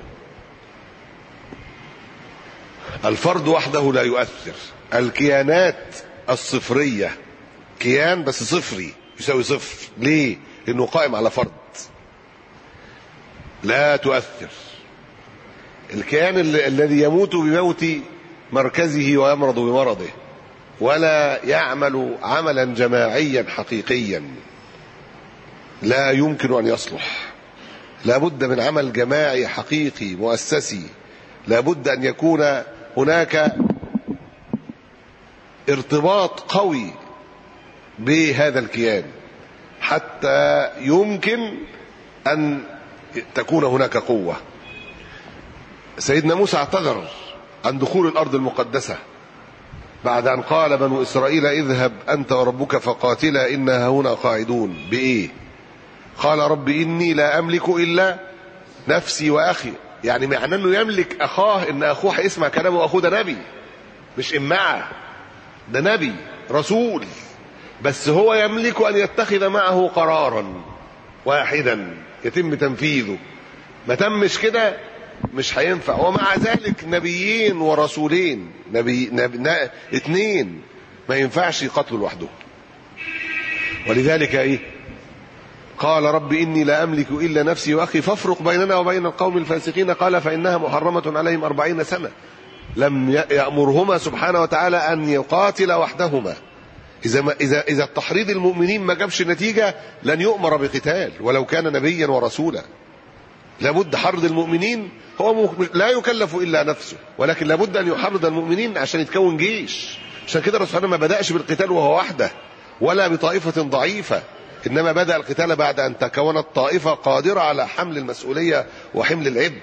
Speaker 1: الفرد وحده لا يؤثر الكيانات الصفريه كيان بس صفري يساوي صفر ليه لانه قائم على فرد لا تؤثر الكيان ال- الذي يموت بموت مركزه ويمرض بمرضه ولا يعمل عملا جماعيا حقيقيا لا يمكن ان يصلح لا بد من عمل جماعي حقيقي مؤسسي لا بد ان يكون هناك ارتباط قوي بهذا الكيان حتى يمكن ان تكون هناك قوه سيدنا موسى اعتذر عن دخول الارض المقدسه بعد ان قال بنو اسرائيل اذهب انت وربك فقاتلا انا هنا قاعدون بايه قال رب اني لا املك الا نفسي واخي يعني معنى انه يملك اخاه ان اخوه هيسمع كلامه واخوه ده نبي مش امعه ده نبي رسول بس هو يملك ان يتخذ معه قرارا واحدا يتم تنفيذه ما تمش كده مش هينفع ومع ذلك نبيين ورسولين نبي, نبي نا اتنين ما ينفعش يقتلوا لوحدهم ولذلك ايه قال رب إني لا أملك إلا نفسي وأخي فافرق بيننا وبين القوم الفاسقين قال فإنها محرمة عليهم أربعين سنة لم يأمرهما سبحانه وتعالى أن يقاتل وحدهما إذا, ما إذا, إذا التحريض المؤمنين ما جابش نتيجة لن يؤمر بقتال ولو كان نبيا ورسولا لابد حرض المؤمنين هو لا يكلف إلا نفسه ولكن لابد أن يحرض المؤمنين عشان يتكون جيش عشان كده الرسول ما بدأش بالقتال وهو وحده ولا بطائفة ضعيفة إنما بدأ القتال بعد أن تكونت طائفة قادرة على حمل المسؤولية وحمل العبء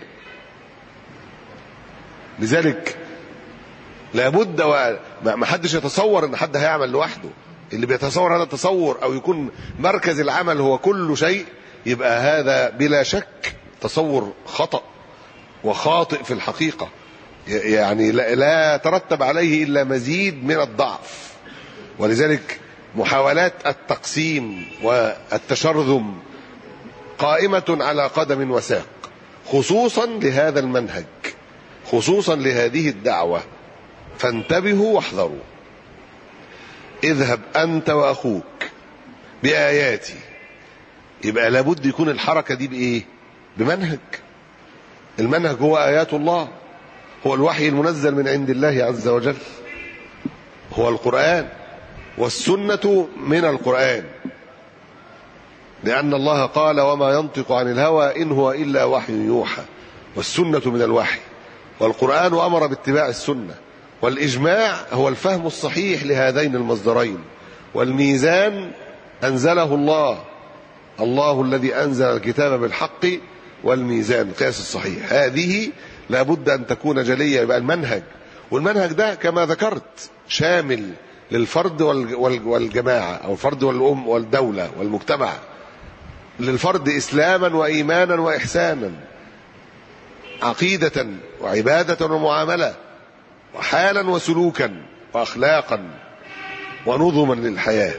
Speaker 1: لذلك لابد ما حدش يتصور ان حد هيعمل لوحده اللي بيتصور هذا التصور او يكون مركز العمل هو كل شيء يبقى هذا بلا شك تصور خطأ وخاطئ في الحقيقة يعني لا ترتب عليه إلا مزيد من الضعف ولذلك محاولات التقسيم والتشرذم قائمة على قدم وساق خصوصا لهذا المنهج خصوصا لهذه الدعوة فانتبهوا واحذروا اذهب أنت وأخوك بآياتي يبقى لابد يكون الحركة دي بإيه بمنهج المنهج هو آيات الله هو الوحي المنزل من عند الله عز وجل هو القرآن والسنة من القرآن لأن الله قال وما ينطق عن الهوى إن هو إلا وحي يوحى والسنة من الوحي والقرآن أمر باتباع السنة والإجماع هو الفهم الصحيح لهذين المصدرين والميزان أنزله الله الله الذي أنزل الكتاب بالحق والميزان القياس الصحيح هذه لابد أن تكون جلية يبقى المنهج والمنهج ده كما ذكرت شامل للفرد والجماعة أو الفرد والأم والدولة والمجتمع للفرد إسلاما وإيمانا وإحسانا عقيدة وعبادة ومعاملة وحالا وسلوكا وأخلاقا ونظما للحياة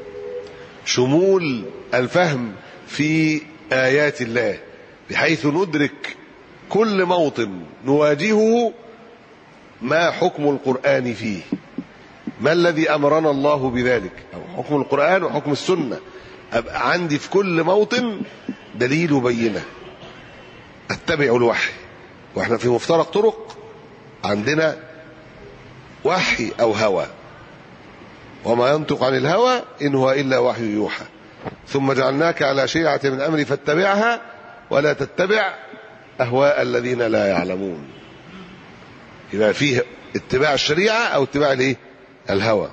Speaker 1: شمول الفهم في آيات الله بحيث ندرك كل موطن نواجهه ما حكم القرآن فيه ما الذي أمرنا الله بذلك أو حكم القرآن وحكم السنة أبقى عندي في كل موطن دليل وبينة أتبع الوحي وإحنا في مفترق طرق عندنا وحي أو هوى وما ينطق عن الهوى إن هو إلا وحي يوحى ثم جعلناك على شيعة من أمري فاتبعها ولا تتبع أهواء الذين لا يعلمون يبقى فيه اتباع الشريعة أو اتباع الايه الهوى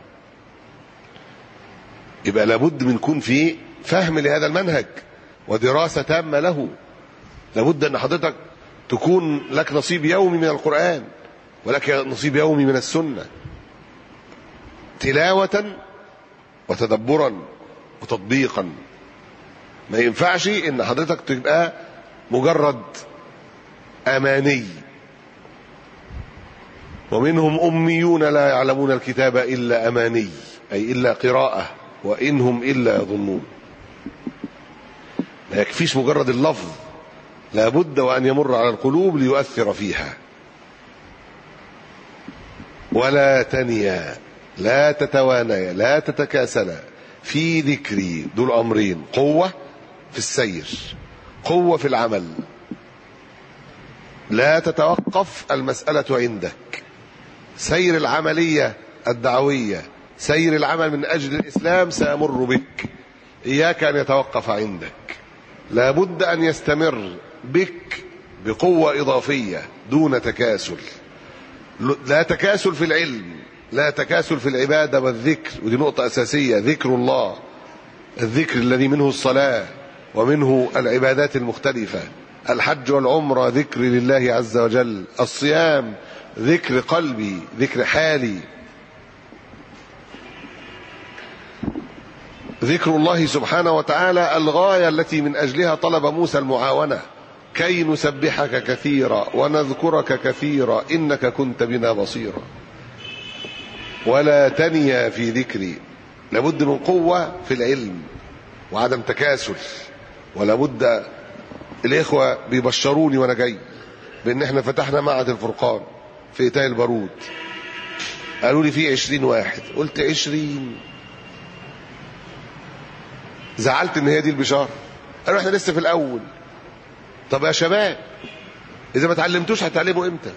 Speaker 1: يبقى لابد من يكون في فهم لهذا المنهج ودراسة تامة له لابد أن حضرتك تكون لك نصيب يومي من القرآن ولك نصيب يومي من السنة تلاوة وتدبرا وتطبيقا ما ينفعش ان حضرتك تبقى مجرد اماني ومنهم اميون لا يعلمون الكتاب الا اماني اي الا قراءه وانهم الا يظنون ما يكفيش مجرد اللفظ لابد وان يمر على القلوب ليؤثر فيها ولا تنيا لا تتوانيا لا تتكاسلا في ذكري دول امرين قوه في السير قوه في العمل لا تتوقف المسألة عندك سير العملية الدعوية سير العمل من أجل الإسلام سيمر بك إياك أن يتوقف عندك لابد أن يستمر بك بقوة إضافية دون تكاسل لا تكاسل في العلم لا تكاسل في العبادة والذكر ودي نقطة أساسية ذكر الله الذكر الذي منه الصلاة ومنه العبادات المختلفة الحج والعمرة ذكر لله عز وجل الصيام ذكر قلبي ذكر حالي ذكر الله سبحانه وتعالى الغاية التي من أجلها طلب موسى المعاونة كي نسبحك كثيرا ونذكرك كثيرا إنك كنت بنا بصيرا ولا تنيا في ذكري لابد من قوة في العلم وعدم تكاسل ولا بد الإخوة بيبشروني وأنا جاي بأن احنا فتحنا معهد الفرقان في إيتاي البارود قالوا لي في عشرين واحد قلت عشرين زعلت ان هي دي البشارة قالوا احنا لسه في الأول طب يا شباب إذا ما تعلمتوش هتعلموا إمتى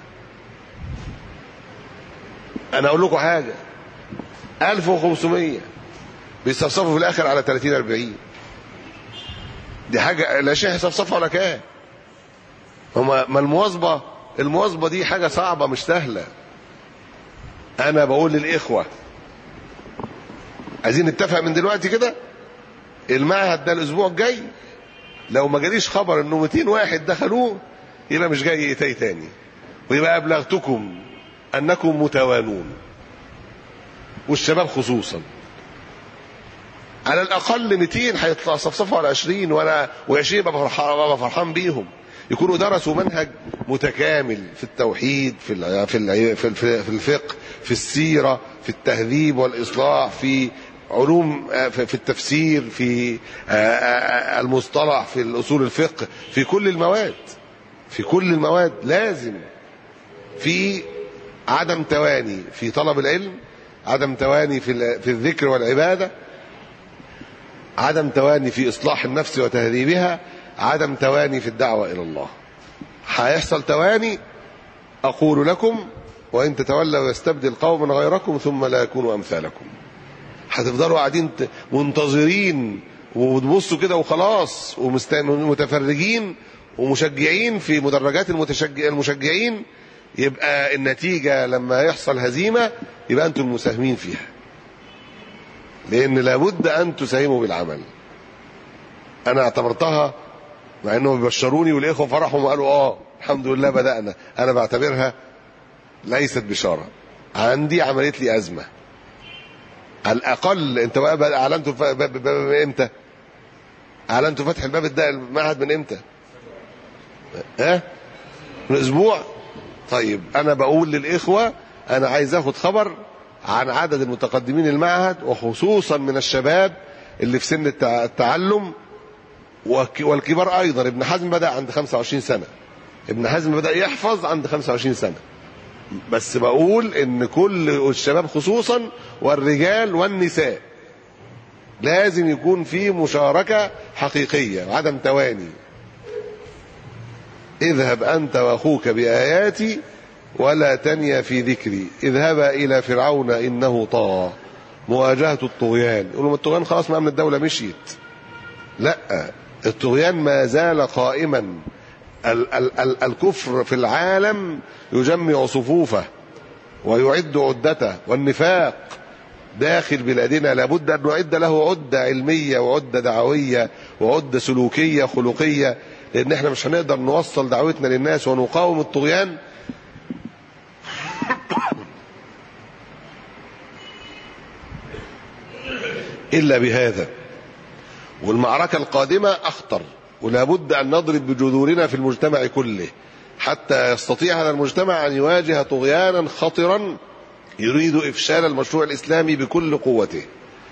Speaker 1: أنا أقول لكم حاجة 1500 بيصفصفوا في الآخر على 30 40 دي حاجة لا شيء هيصفصفوا على كام هما ما المواظبة المواظبة دي حاجة صعبة مش سهلة أنا بقول للإخوة عايزين نتفق من دلوقتي كده المعهد ده الأسبوع الجاي لو ما جاليش خبر انه 200 واحد دخلوه يبقى مش جاي ايتاي تاني ويبقى ابلغتكم انكم متوانون والشباب خصوصا على الاقل 200 هيطلع صفصفوا على 20 وانا و20 ابقى فرحان فرحان بيهم يكونوا درسوا منهج متكامل في التوحيد في الع... في الع... في في الفقه في السيره في التهذيب والاصلاح في علوم في التفسير في المصطلح في الاصول الفقه في كل المواد في كل المواد لازم في عدم تواني في طلب العلم عدم تواني في في الذكر والعباده عدم تواني في اصلاح النفس وتهذيبها عدم تواني في الدعوه الى الله هيحصل تواني اقول لكم وان تتولوا يستبدل قوما غيركم ثم لا يكونوا امثالكم هتفضلوا قاعدين منتظرين وتبصوا كده وخلاص ومتفرجين ومشجعين في مدرجات المتشجع المشجعين يبقى النتيجة لما يحصل هزيمة يبقى أنتم المساهمين فيها لأن لابد أن تساهموا بالعمل أنا اعتبرتها مع أنهم بيبشروني والإخوة فرحوا وقالوا آه الحمد لله بدأنا أنا بعتبرها ليست بشارة عندي عملت لي أزمة على الاقل انت بقى اعلنتوا باب امتى اعلنتوا فتح الباب ده المعهد من امتى ها من اسبوع طيب انا بقول للاخوه انا عايز اخد خبر عن عدد المتقدمين المعهد وخصوصا من الشباب اللي في سن التعلم والكبار ايضا ابن حزم بدا عند 25 سنه ابن حزم بدا يحفظ عند 25 سنه بس بقول ان كل الشباب خصوصا والرجال والنساء لازم يكون في مشاركة حقيقية وعدم تواني اذهب أنت وأخوك بآياتي ولا تنيا في ذكري اذهبا إلى فرعون إنه طغى مواجهة الطغيان يقولوا ما الطغيان خلاص ما من الدولة مشيت لا الطغيان ما زال قائما ال ال ال الكفر في العالم يجمع صفوفه ويعد عدته والنفاق داخل بلادنا لابد أن نعد له عدة علمية وعدة دعوية وعدة سلوكية خلقية لأن احنا مش هنقدر نوصل دعوتنا للناس ونقاوم الطغيان إلا بهذا والمعركة القادمة أخطر ولا بد أن نضرب بجذورنا في المجتمع كله حتى يستطيع هذا المجتمع أن يواجه طغيانا خطرا يريد إفشال المشروع الإسلامي بكل قوته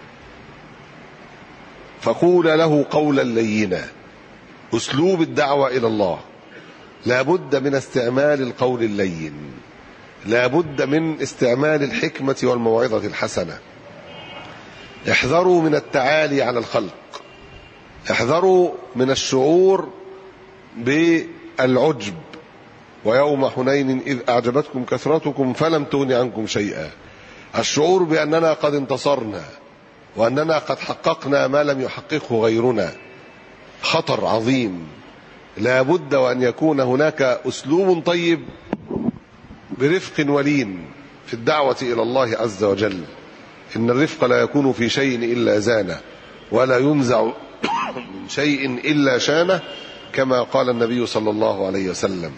Speaker 1: فقول له قولا لينا أسلوب الدعوة إلى الله لا بد من استعمال القول اللين لا بد من استعمال الحكمة والموعظة الحسنة احذروا من التعالي على الخلق احذروا من الشعور بالعجب ويوم حنين إذ أعجبتكم كثرتكم فلم تغن عنكم شيئا الشعور بأننا قد انتصرنا وأننا قد حققنا ما لم يحققه غيرنا خطر عظيم لا بد وأن يكون هناك أسلوب طيب برفق ولين في الدعوة إلى الله عز وجل إن الرفق لا يكون في شيء إلا زانه ولا ينزع من شيء إلا شانه كما قال النبي صلى الله عليه وسلم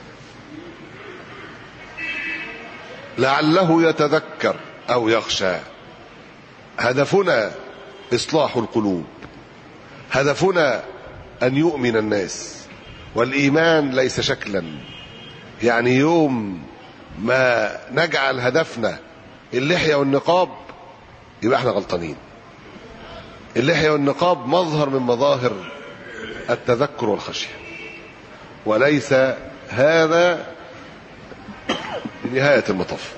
Speaker 1: لعله يتذكر أو يخشى هدفنا إصلاح القلوب هدفنا أن يؤمن الناس والإيمان ليس شكلا يعني يوم ما نجعل هدفنا اللحية والنقاب يبقى احنا غلطانين اللحية والنقاب مظهر من مظاهر التذكر والخشية وليس هذا نهاية المطاف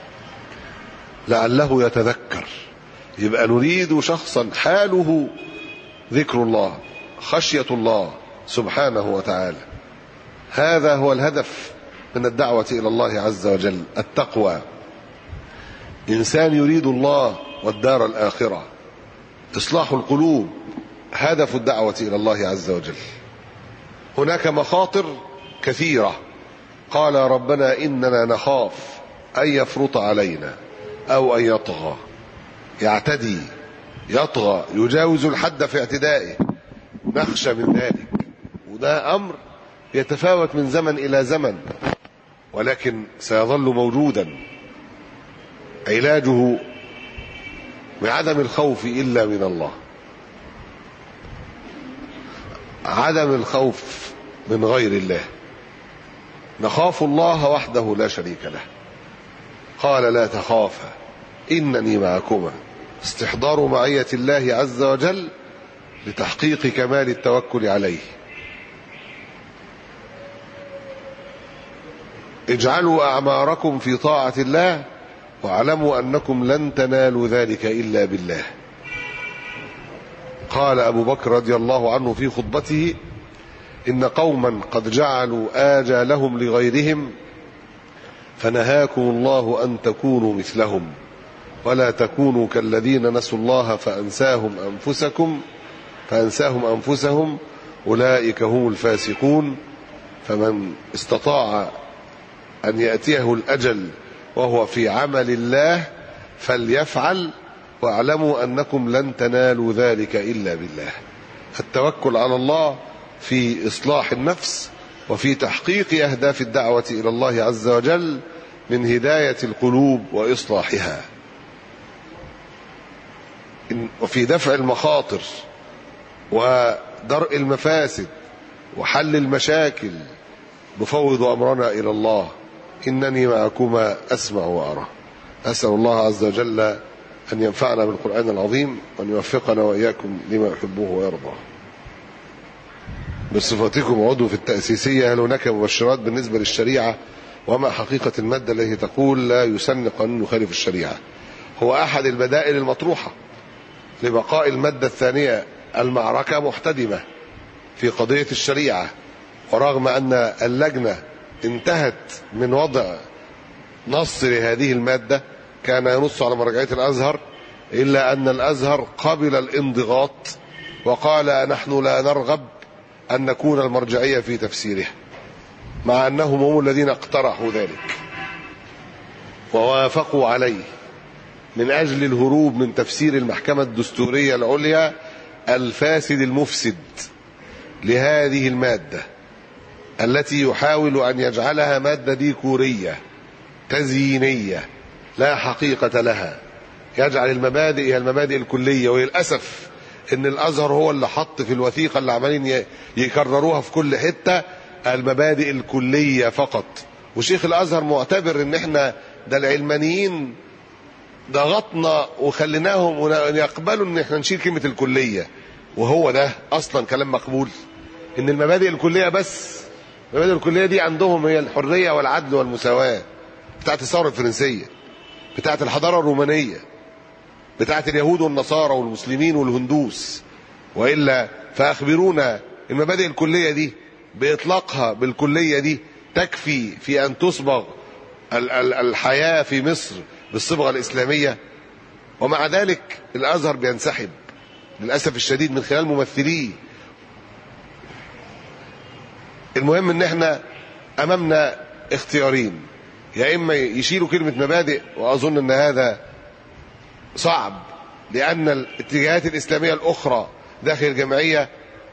Speaker 1: لعله يتذكر يبقى نريد شخصا حاله ذكر الله خشية الله سبحانه وتعالى هذا هو الهدف من الدعوة إلى الله عز وجل التقوى إنسان يريد الله والدار الآخرة إصلاح القلوب هدف الدعوة إلى الله عز وجل هناك مخاطر كثيرة قال ربنا إننا نخاف أن يفرط علينا أو أن يطغى يعتدي يطغى يجاوز الحد في اعتدائه نخشى من ذلك وده أمر يتفاوت من زمن إلى زمن ولكن سيظل موجودا علاجه بعدم الخوف إلا من الله عدم الخوف من غير الله نخاف الله وحده لا شريك له قال لا تخافا إنني معكما استحضار معية الله عز وجل لتحقيق كمال التوكل عليه اجعلوا أعماركم في طاعة الله واعلموا أنكم لن تنالوا ذلك إلا بالله قال أبو بكر رضي الله عنه في خطبته إن قوما قد جعلوا آجالهم لغيرهم فنهاكم الله أن تكونوا مثلهم ولا تكونوا كالذين نسوا الله فأنساهم أنفسكم فأنساهم أنفسهم أولئك هم الفاسقون فمن استطاع أن يأتيه الأجل وهو في عمل الله فليفعل واعلموا أنكم لن تنالوا ذلك إلا بالله التوكل على الله في إصلاح النفس وفي تحقيق أهداف الدعوة إلى الله عز وجل من هداية القلوب وإصلاحها وفي دفع المخاطر ودرء المفاسد وحل المشاكل نفوض أمرنا إلى الله إنني معكما أسمع وأرى أسأل الله عز وجل أن ينفعنا بالقرآن العظيم وأن يوفقنا وإياكم لما يحبه ويرضاه بصفتكم عضو في التأسيسية هل هناك مبشرات بالنسبة للشريعة وما حقيقة المادة التي تقول لا يسن قانون يخالف الشريعة هو أحد البدائل المطروحة لبقاء المادة الثانية المعركة محتدمة في قضية الشريعة ورغم أن اللجنة انتهت من وضع نص لهذه المادة كان ينص على مرجعية الأزهر إلا أن الأزهر قبل الانضغاط وقال نحن لا نرغب أن نكون المرجعية في تفسيرها مع أنهم هم الذين اقترحوا ذلك ووافقوا عليه من أجل الهروب من تفسير المحكمة الدستورية العليا الفاسد المفسد لهذه المادة التي يحاول أن يجعلها مادة ديكورية تزيينية لا حقيقة لها يجعل المبادئ هي المبادئ الكلية وللأسف ان الازهر هو اللي حط في الوثيقة اللي عمالين يكرروها في كل حتة المبادئ الكلية فقط وشيخ الازهر معتبر ان احنا ده العلمانيين ضغطنا وخليناهم يقبلوا ان احنا نشيل كلمة الكلية وهو ده اصلا كلام مقبول ان المبادئ الكلية بس المبادئ الكلية دي عندهم هي الحرية والعدل والمساواة بتاعت الثورة الفرنسية بتاعت الحضارة الرومانية بتاعت اليهود والنصارى والمسلمين والهندوس وإلا فأخبرونا المبادئ الكلية دي بإطلاقها بالكلية دي تكفي في أن تصبغ الحياة في مصر بالصبغة الإسلامية ومع ذلك الأزهر بينسحب للأسف الشديد من خلال ممثليه المهم ان احنا امامنا اختيارين يا اما يشيلوا كلمة مبادئ واظن ان هذا صعب لان الاتجاهات الاسلامية الاخرى داخل الجمعية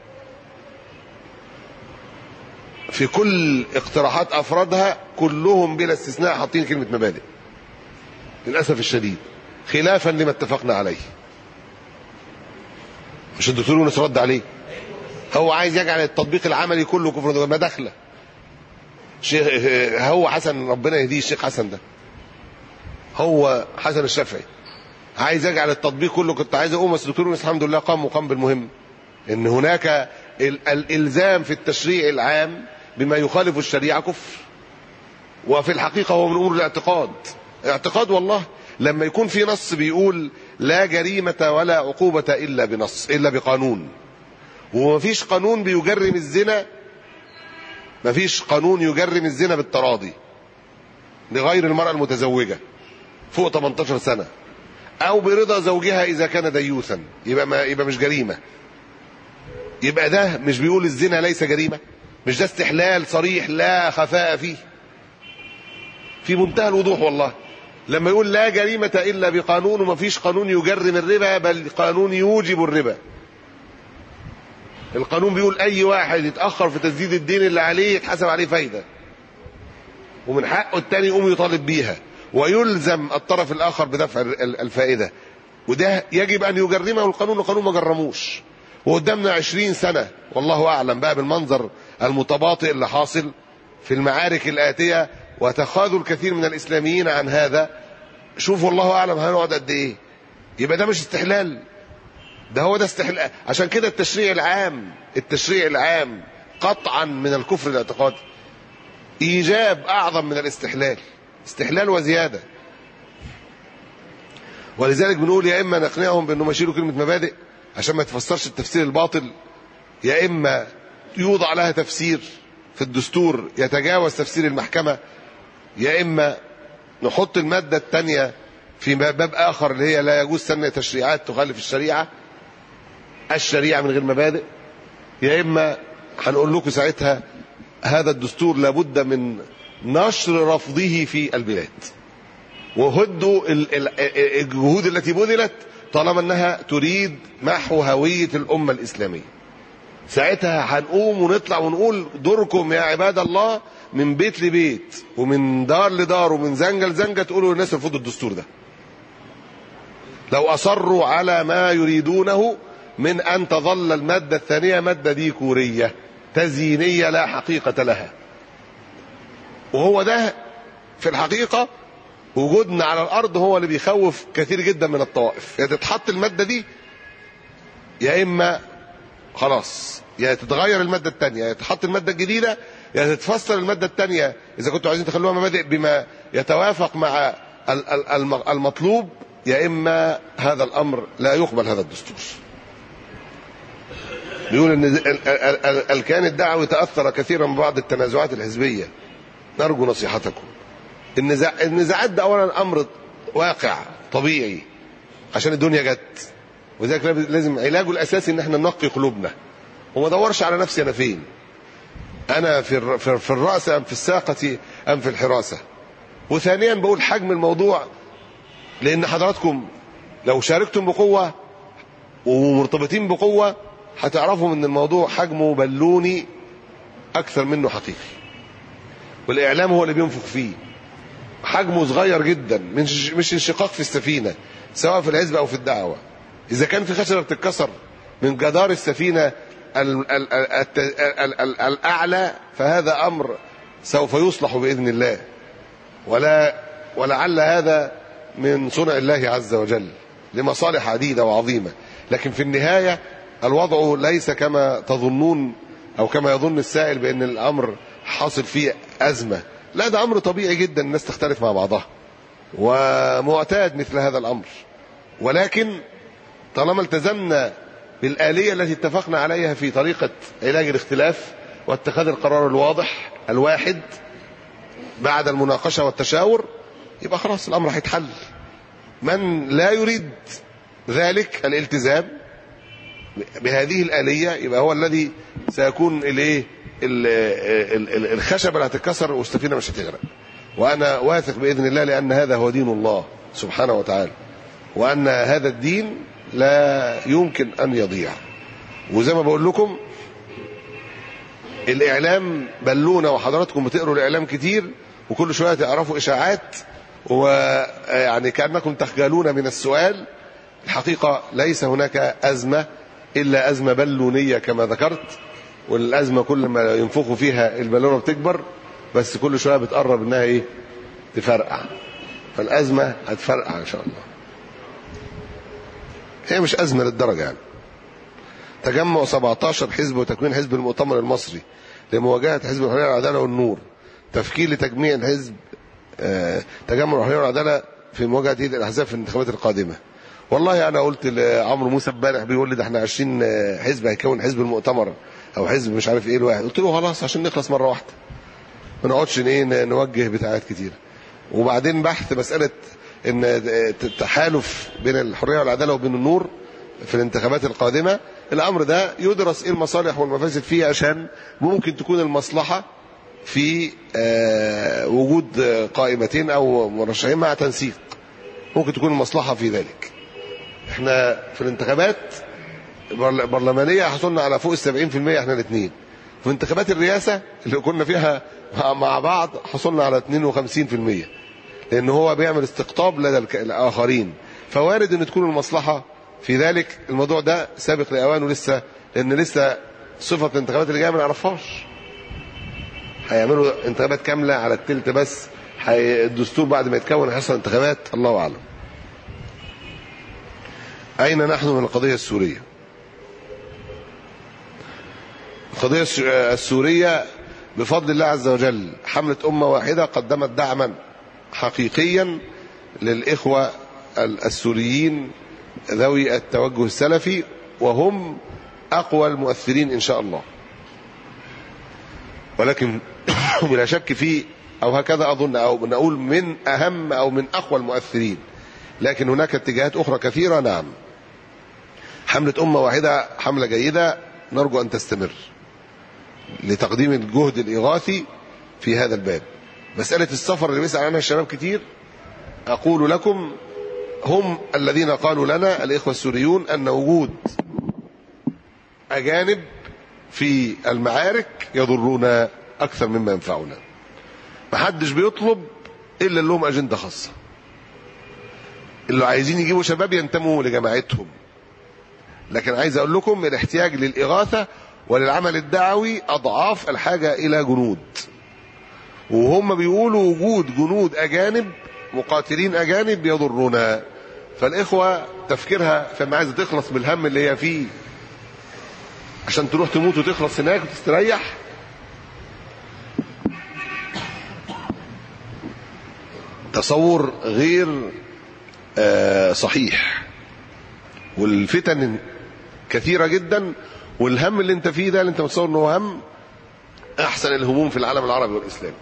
Speaker 1: في كل اقتراحات افرادها كلهم بلا استثناء حاطين كلمة مبادئ للاسف الشديد خلافا لما اتفقنا عليه مش الدكتور يونس رد عليه هو عايز يجعل التطبيق العملي كله كفر ما داخله شيخ هو حسن ربنا يهديه الشيخ حسن ده هو حسن الشافعي عايز يجعل التطبيق كله كنت عايز اقوم بس الدكتور يونس الحمد لله قام وقام بالمهم ان هناك الالزام في التشريع العام بما يخالف الشريعه كفر وفي الحقيقه هو من امور الاعتقاد اعتقاد والله لما يكون في نص بيقول لا جريمه ولا عقوبه الا بنص الا بقانون ومفيش قانون بيجرم الزنا مفيش قانون يجرم الزنا بالتراضي لغير المرأة المتزوجة فوق 18 سنة أو برضا زوجها إذا كان ديوثا يبقى ما يبقى مش جريمة يبقى ده مش بيقول الزنا ليس جريمة مش ده استحلال صريح لا خفاء فيه في منتهى الوضوح والله لما يقول لا جريمة إلا بقانون ومفيش قانون يجرم الربا بل قانون يوجب الربا القانون بيقول اي واحد يتاخر في تسديد الدين اللي عليه يتحسب عليه فايده ومن حقه التاني يقوم يطالب بيها ويلزم الطرف الاخر بدفع الفائده وده يجب ان يجرمه القانون القانون ما جرموش وقدامنا عشرين سنة والله أعلم بقى بالمنظر المتباطئ اللي حاصل في المعارك الآتية وتخاذل الكثير من الإسلاميين عن هذا شوفوا الله أعلم هنقعد قد إيه يبقى ده مش استحلال ده هو ده استحلال عشان كده التشريع العام التشريع العام قطعا من الكفر الاعتقادي ايجاب اعظم من الاستحلال استحلال وزياده ولذلك بنقول يا اما نقنعهم بانهم يشيلوا كلمه مبادئ عشان ما تفسرش التفسير الباطل يا اما يوضع لها تفسير في الدستور يتجاوز تفسير المحكمه يا اما نحط الماده الثانيه في باب اخر اللي هي لا يجوز سن تشريعات تخالف الشريعه الشريعه من غير مبادئ يا اما هنقول لكم ساعتها هذا الدستور لابد من نشر رفضه في البلاد وهدوا الجهود التي بذلت طالما انها تريد محو هويه الامه الاسلاميه ساعتها هنقوم ونطلع ونقول دوركم يا عباد الله من بيت لبيت ومن دار لدار ومن زنجه لزنجه تقولوا للناس يرفضوا الدستور ده لو اصروا على ما يريدونه من ان تظل الماده الثانيه ماده ديكوريه تزيينيه لا حقيقه لها وهو ده في الحقيقه وجودنا على الارض هو اللي بيخوف كثير جدا من الطوائف يا تتحط الماده دي يا اما خلاص يا تتغير الماده الثانيه يا تتحط الماده الجديده يا تتفسر الماده الثانيه اذا كنتوا عايزين تخلوها مبادئ بما يتوافق مع المطلوب يا اما هذا الامر لا يقبل هذا الدستور بيقول ان الكيان الدعوي تاثر كثيرا ببعض التنازعات الحزبيه نرجو نصيحتكم النزاع النزاعات ده اولا امر واقع طبيعي عشان الدنيا جت وذلك لازم علاجه الاساسي ان احنا ننقي قلوبنا وما ادورش على نفسي انا فين انا في في الراس ام في الساقه ام في الحراسه وثانيا بقول حجم الموضوع لان حضراتكم لو شاركتم بقوه ومرتبطين بقوه هتعرفوا ان الموضوع حجمه بالوني اكثر منه حقيقي والاعلام هو اللي بينفخ فيه حجمه صغير جدا مش مش انشقاق في السفينه سواء في الحزب او في الدعوه اذا كان في خشبه بتتكسر من جدار السفينه الاعلى فهذا امر سوف يصلح باذن الله ولا ولعل هذا من صنع الله عز وجل لمصالح عديده وعظيمه لكن في النهايه الوضع ليس كما تظنون او كما يظن السائل بان الامر حاصل فيه ازمه لا ده امر طبيعي جدا الناس تختلف مع بعضها ومعتاد مثل هذا الامر ولكن طالما التزمنا بالآلية التي اتفقنا عليها في طريقة علاج الاختلاف واتخاذ القرار الواضح الواحد بعد المناقشة والتشاور يبقى خلاص الأمر هيتحل من لا يريد ذلك الالتزام بهذه الآلية يبقى هو الذي سيكون الايه الخشبة اللي هتتكسر والسفينة مش هتغرق وأنا واثق بإذن الله لأن هذا هو دين الله سبحانه وتعالى وأن هذا الدين لا يمكن أن يضيع وزي ما بقول لكم الإعلام بلونا وحضراتكم بتقروا الإعلام كتير وكل شوية تعرفوا إشاعات ويعني كأنكم تخجلون من السؤال الحقيقة ليس هناك أزمة إلا أزمة بلونية كما ذكرت والأزمة كل ما ينفخوا فيها البالونة بتكبر بس كل شوية بتقرب إنها إيه تفرقع فالأزمة هتفرقع إن شاء الله هي مش أزمة للدرجة يعني تجمع 17 حزب وتكوين حزب المؤتمر المصري لمواجهة حزب الحرية والعدالة والنور تفكير لتجميع الحزب آه تجمع الحرية والعدالة في مواجهة الأحزاب في الانتخابات القادمة والله أنا قلت لعمرو موسى امبارح بيقول لي ده احنا 20 حزب هيكون حزب المؤتمر أو حزب مش عارف إيه الواحد قلت له خلاص عشان نخلص مرة واحدة ما نقعدش ايه نوجه بتاعات كتير وبعدين بحث مسألة ان التحالف بين الحرية والعدالة وبين النور في الانتخابات القادمة الامر ده يدرس ايه المصالح والمفاسد فيه عشان ممكن تكون المصلحة في وجود قائمتين او مرشحين مع تنسيق ممكن تكون المصلحة في ذلك احنا في الانتخابات البرلمانية حصلنا على فوق السبعين في المية احنا الاثنين في انتخابات الرئاسة اللي كنا فيها مع بعض حصلنا على 52% لان هو بيعمل استقطاب لدى الاخرين فوارد ان تكون المصلحه في ذلك الموضوع ده سابق لاوانه لسه لان لسه صفه الانتخابات اللي جايه ما نعرفهاش هيعملوا انتخابات كامله على التلت بس الدستور بعد ما يتكون هيحصل انتخابات الله اعلم اين نحن من القضيه السوريه القضيه السوريه بفضل الله عز وجل حملة أمة واحدة قدمت دعما حقيقيا للإخوة السوريين ذوي التوجه السلفي وهم أقوى المؤثرين إن شاء الله ولكن بلا شك في أو هكذا أظن أو نقول من أهم أو من أقوى المؤثرين لكن هناك اتجاهات أخرى كثيرة نعم حملة أمة واحدة حملة جيدة نرجو أن تستمر لتقديم الجهد الإغاثي في هذا الباب مسألة السفر اللي بيسأل عنها الشباب كتير أقول لكم هم الذين قالوا لنا الإخوة السوريون أن وجود أجانب في المعارك يضرنا أكثر مما ينفعنا محدش بيطلب إلا اللي لهم أجندة خاصة اللي عايزين يجيبوا شباب ينتموا لجماعتهم لكن عايز أقول لكم الاحتياج للإغاثة وللعمل الدعوي أضعاف الحاجة إلى جنود وهم بيقولوا وجود جنود أجانب مقاتلين أجانب يضرنا فالإخوة تفكيرها فما عايزة تخلص من الهم اللي هي فيه عشان تروح تموت وتخلص هناك وتستريح تصور غير آه صحيح والفتن كثيرة جدا والهم اللي انت فيه ده اللي انت متصور انه هم احسن الهموم في العالم العربي والاسلامي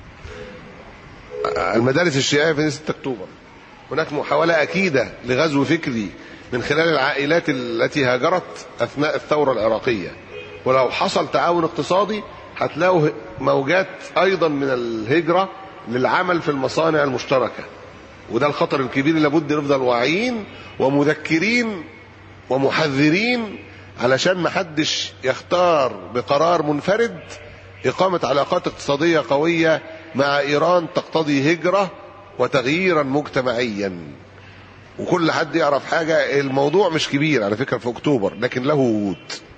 Speaker 1: المدارس الشيعية في 6 اكتوبر هناك محاولة اكيدة لغزو فكري من خلال العائلات التي هاجرت اثناء الثورة العراقية ولو حصل تعاون اقتصادي هتلاقوا موجات ايضا من الهجرة للعمل في المصانع المشتركة وده الخطر الكبير اللي لابد نفضل واعيين ومذكرين ومحذرين علشان ما حدش يختار بقرار منفرد إقامة علاقات اقتصادية قوية مع إيران تقتضي هجرة وتغييرا مجتمعيا وكل حد يعرف حاجة الموضوع مش كبير على فكرة في أكتوبر لكن له وجود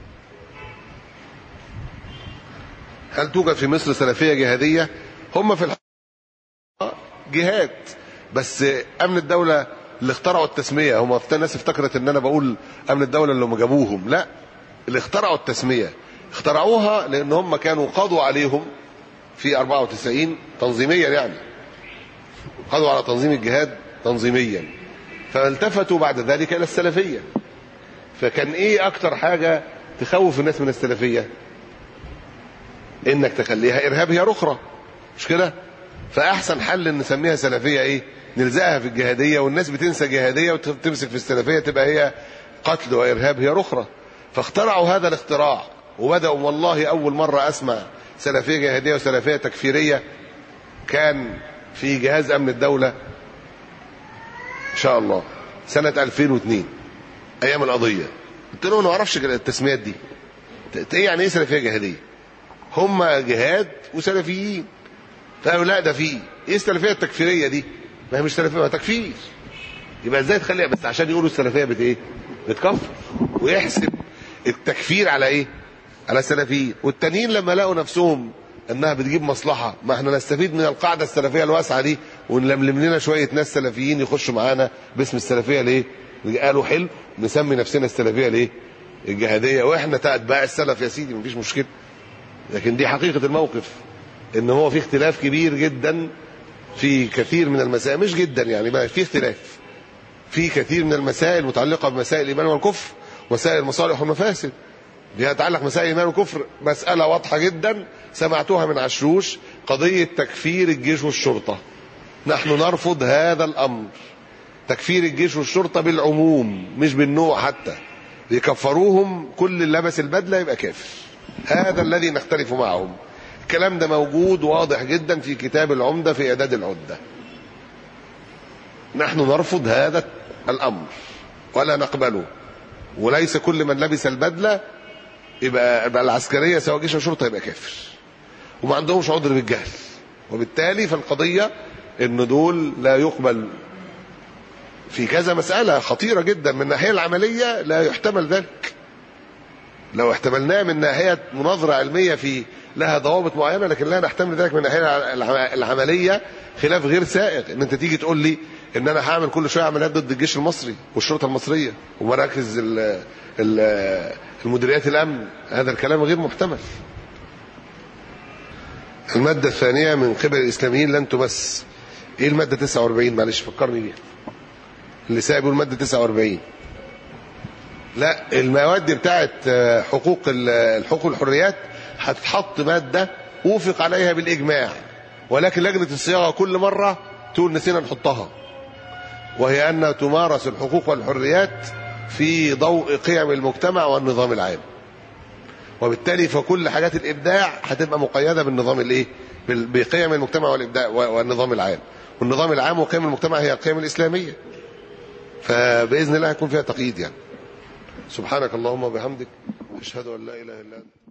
Speaker 1: هل توجد في مصر سلفية جهادية هم في الحقيقة جهاد بس أمن الدولة اللي اخترعوا التسمية هم الناس افتكرت ان انا بقول امن الدولة اللي هم جابوهم لا اللي اخترعوا التسمية اخترعوها لان هم كانوا قضوا عليهم في 94 تنظيميا يعني قضوا على تنظيم الجهاد تنظيميا فالتفتوا بعد ذلك الى السلفية فكان ايه اكتر حاجة تخوف الناس من السلفية انك تخليها ارهاب هي اخرى مش كده فاحسن حل ان نسميها سلفيه ايه نلزقها في الجهاديه والناس بتنسى جهاديه وتمسك في السلفيه تبقى هي قتل وارهاب هي رخره فاخترعوا هذا الاختراع وبداوا والله اول مره اسمع سلفيه جهاديه وسلفيه تكفيريه كان في جهاز امن الدوله ان شاء الله سنه 2002 ايام القضيه قلت له انا ما اعرفش التسميات دي ايه يعني ايه سلفيه جهاديه هم جهاد وسلفيين فقالوا لا ده في ايه السلفيه التكفيريه دي ما هي مش سلفيه ما تكفير يبقى ازاي تخليها بس عشان يقولوا السلفيه بت ايه بتكفر ويحسب التكفير على ايه على السلفيين والتانيين لما لقوا نفسهم انها بتجيب مصلحه ما احنا نستفيد من القاعده السلفيه الواسعه دي ونلملم لنا شويه ناس سلفيين يخشوا معانا باسم السلفيه ليه قالوا حلو نسمي نفسنا السلفيه ليه الجهاديه واحنا اتباع السلف يا سيدي مفيش مشكله لكن دي حقيقه الموقف ان هو في اختلاف كبير جدا في كثير من المسائل مش جدا يعني ما في اختلاف في كثير من المسائل المتعلقه بمسائل الايمان والكفر مسائل المصالح والمفاسد بها يتعلق مسائل الايمان والكفر مساله واضحه جدا سمعتوها من عشروش قضيه تكفير الجيش والشرطه نحن نرفض هذا الامر تكفير الجيش والشرطه بالعموم مش بالنوع حتى يكفروهم كل اللي لبس البدله يبقى كافر هذا الذي نختلف معهم الكلام ده موجود واضح جدا في كتاب العمده في اعداد العده نحن نرفض هذا الامر ولا نقبله وليس كل من لبس البدله يبقى, يبقى العسكريه سواء جيش او شرطه يبقى كافر وما عندهمش عذر بالجهل وبالتالي فالقضيه ان دول لا يقبل في كذا مساله خطيره جدا من الناحيه العمليه لا يحتمل ذلك لو احتملناه من ناحيه مناظره علميه في لها ضوابط معينه لكن لا نحتمل ذلك من الناحيه العمليه خلاف غير سائغ ان انت تيجي تقول لي ان انا هعمل كل شويه عمليات ضد الجيش المصري والشرطه المصريه ومراكز ال ال المديريات الامن هذا الكلام غير محتمل الماده الثانيه من قبل الاسلاميين لن تمس ايه الماده 49 معلش فكرني بيها اللي سايبه الماده 49 لا المواد بتاعت حقوق الحقوق والحريات هتتحط ماده وافق عليها بالاجماع ولكن لجنه الصياغه كل مره تقول نسينا نحطها وهي ان تمارس الحقوق والحريات في ضوء قيم المجتمع والنظام العام وبالتالي فكل حاجات الابداع هتبقى مقيده بالنظام الايه بقيم المجتمع والابداع والنظام العام والنظام العام وقيم المجتمع هي القيم الاسلاميه فباذن الله هيكون فيها تقييد يعني سبحانك اللهم وبحمدك اشهد ان لا اله الا انت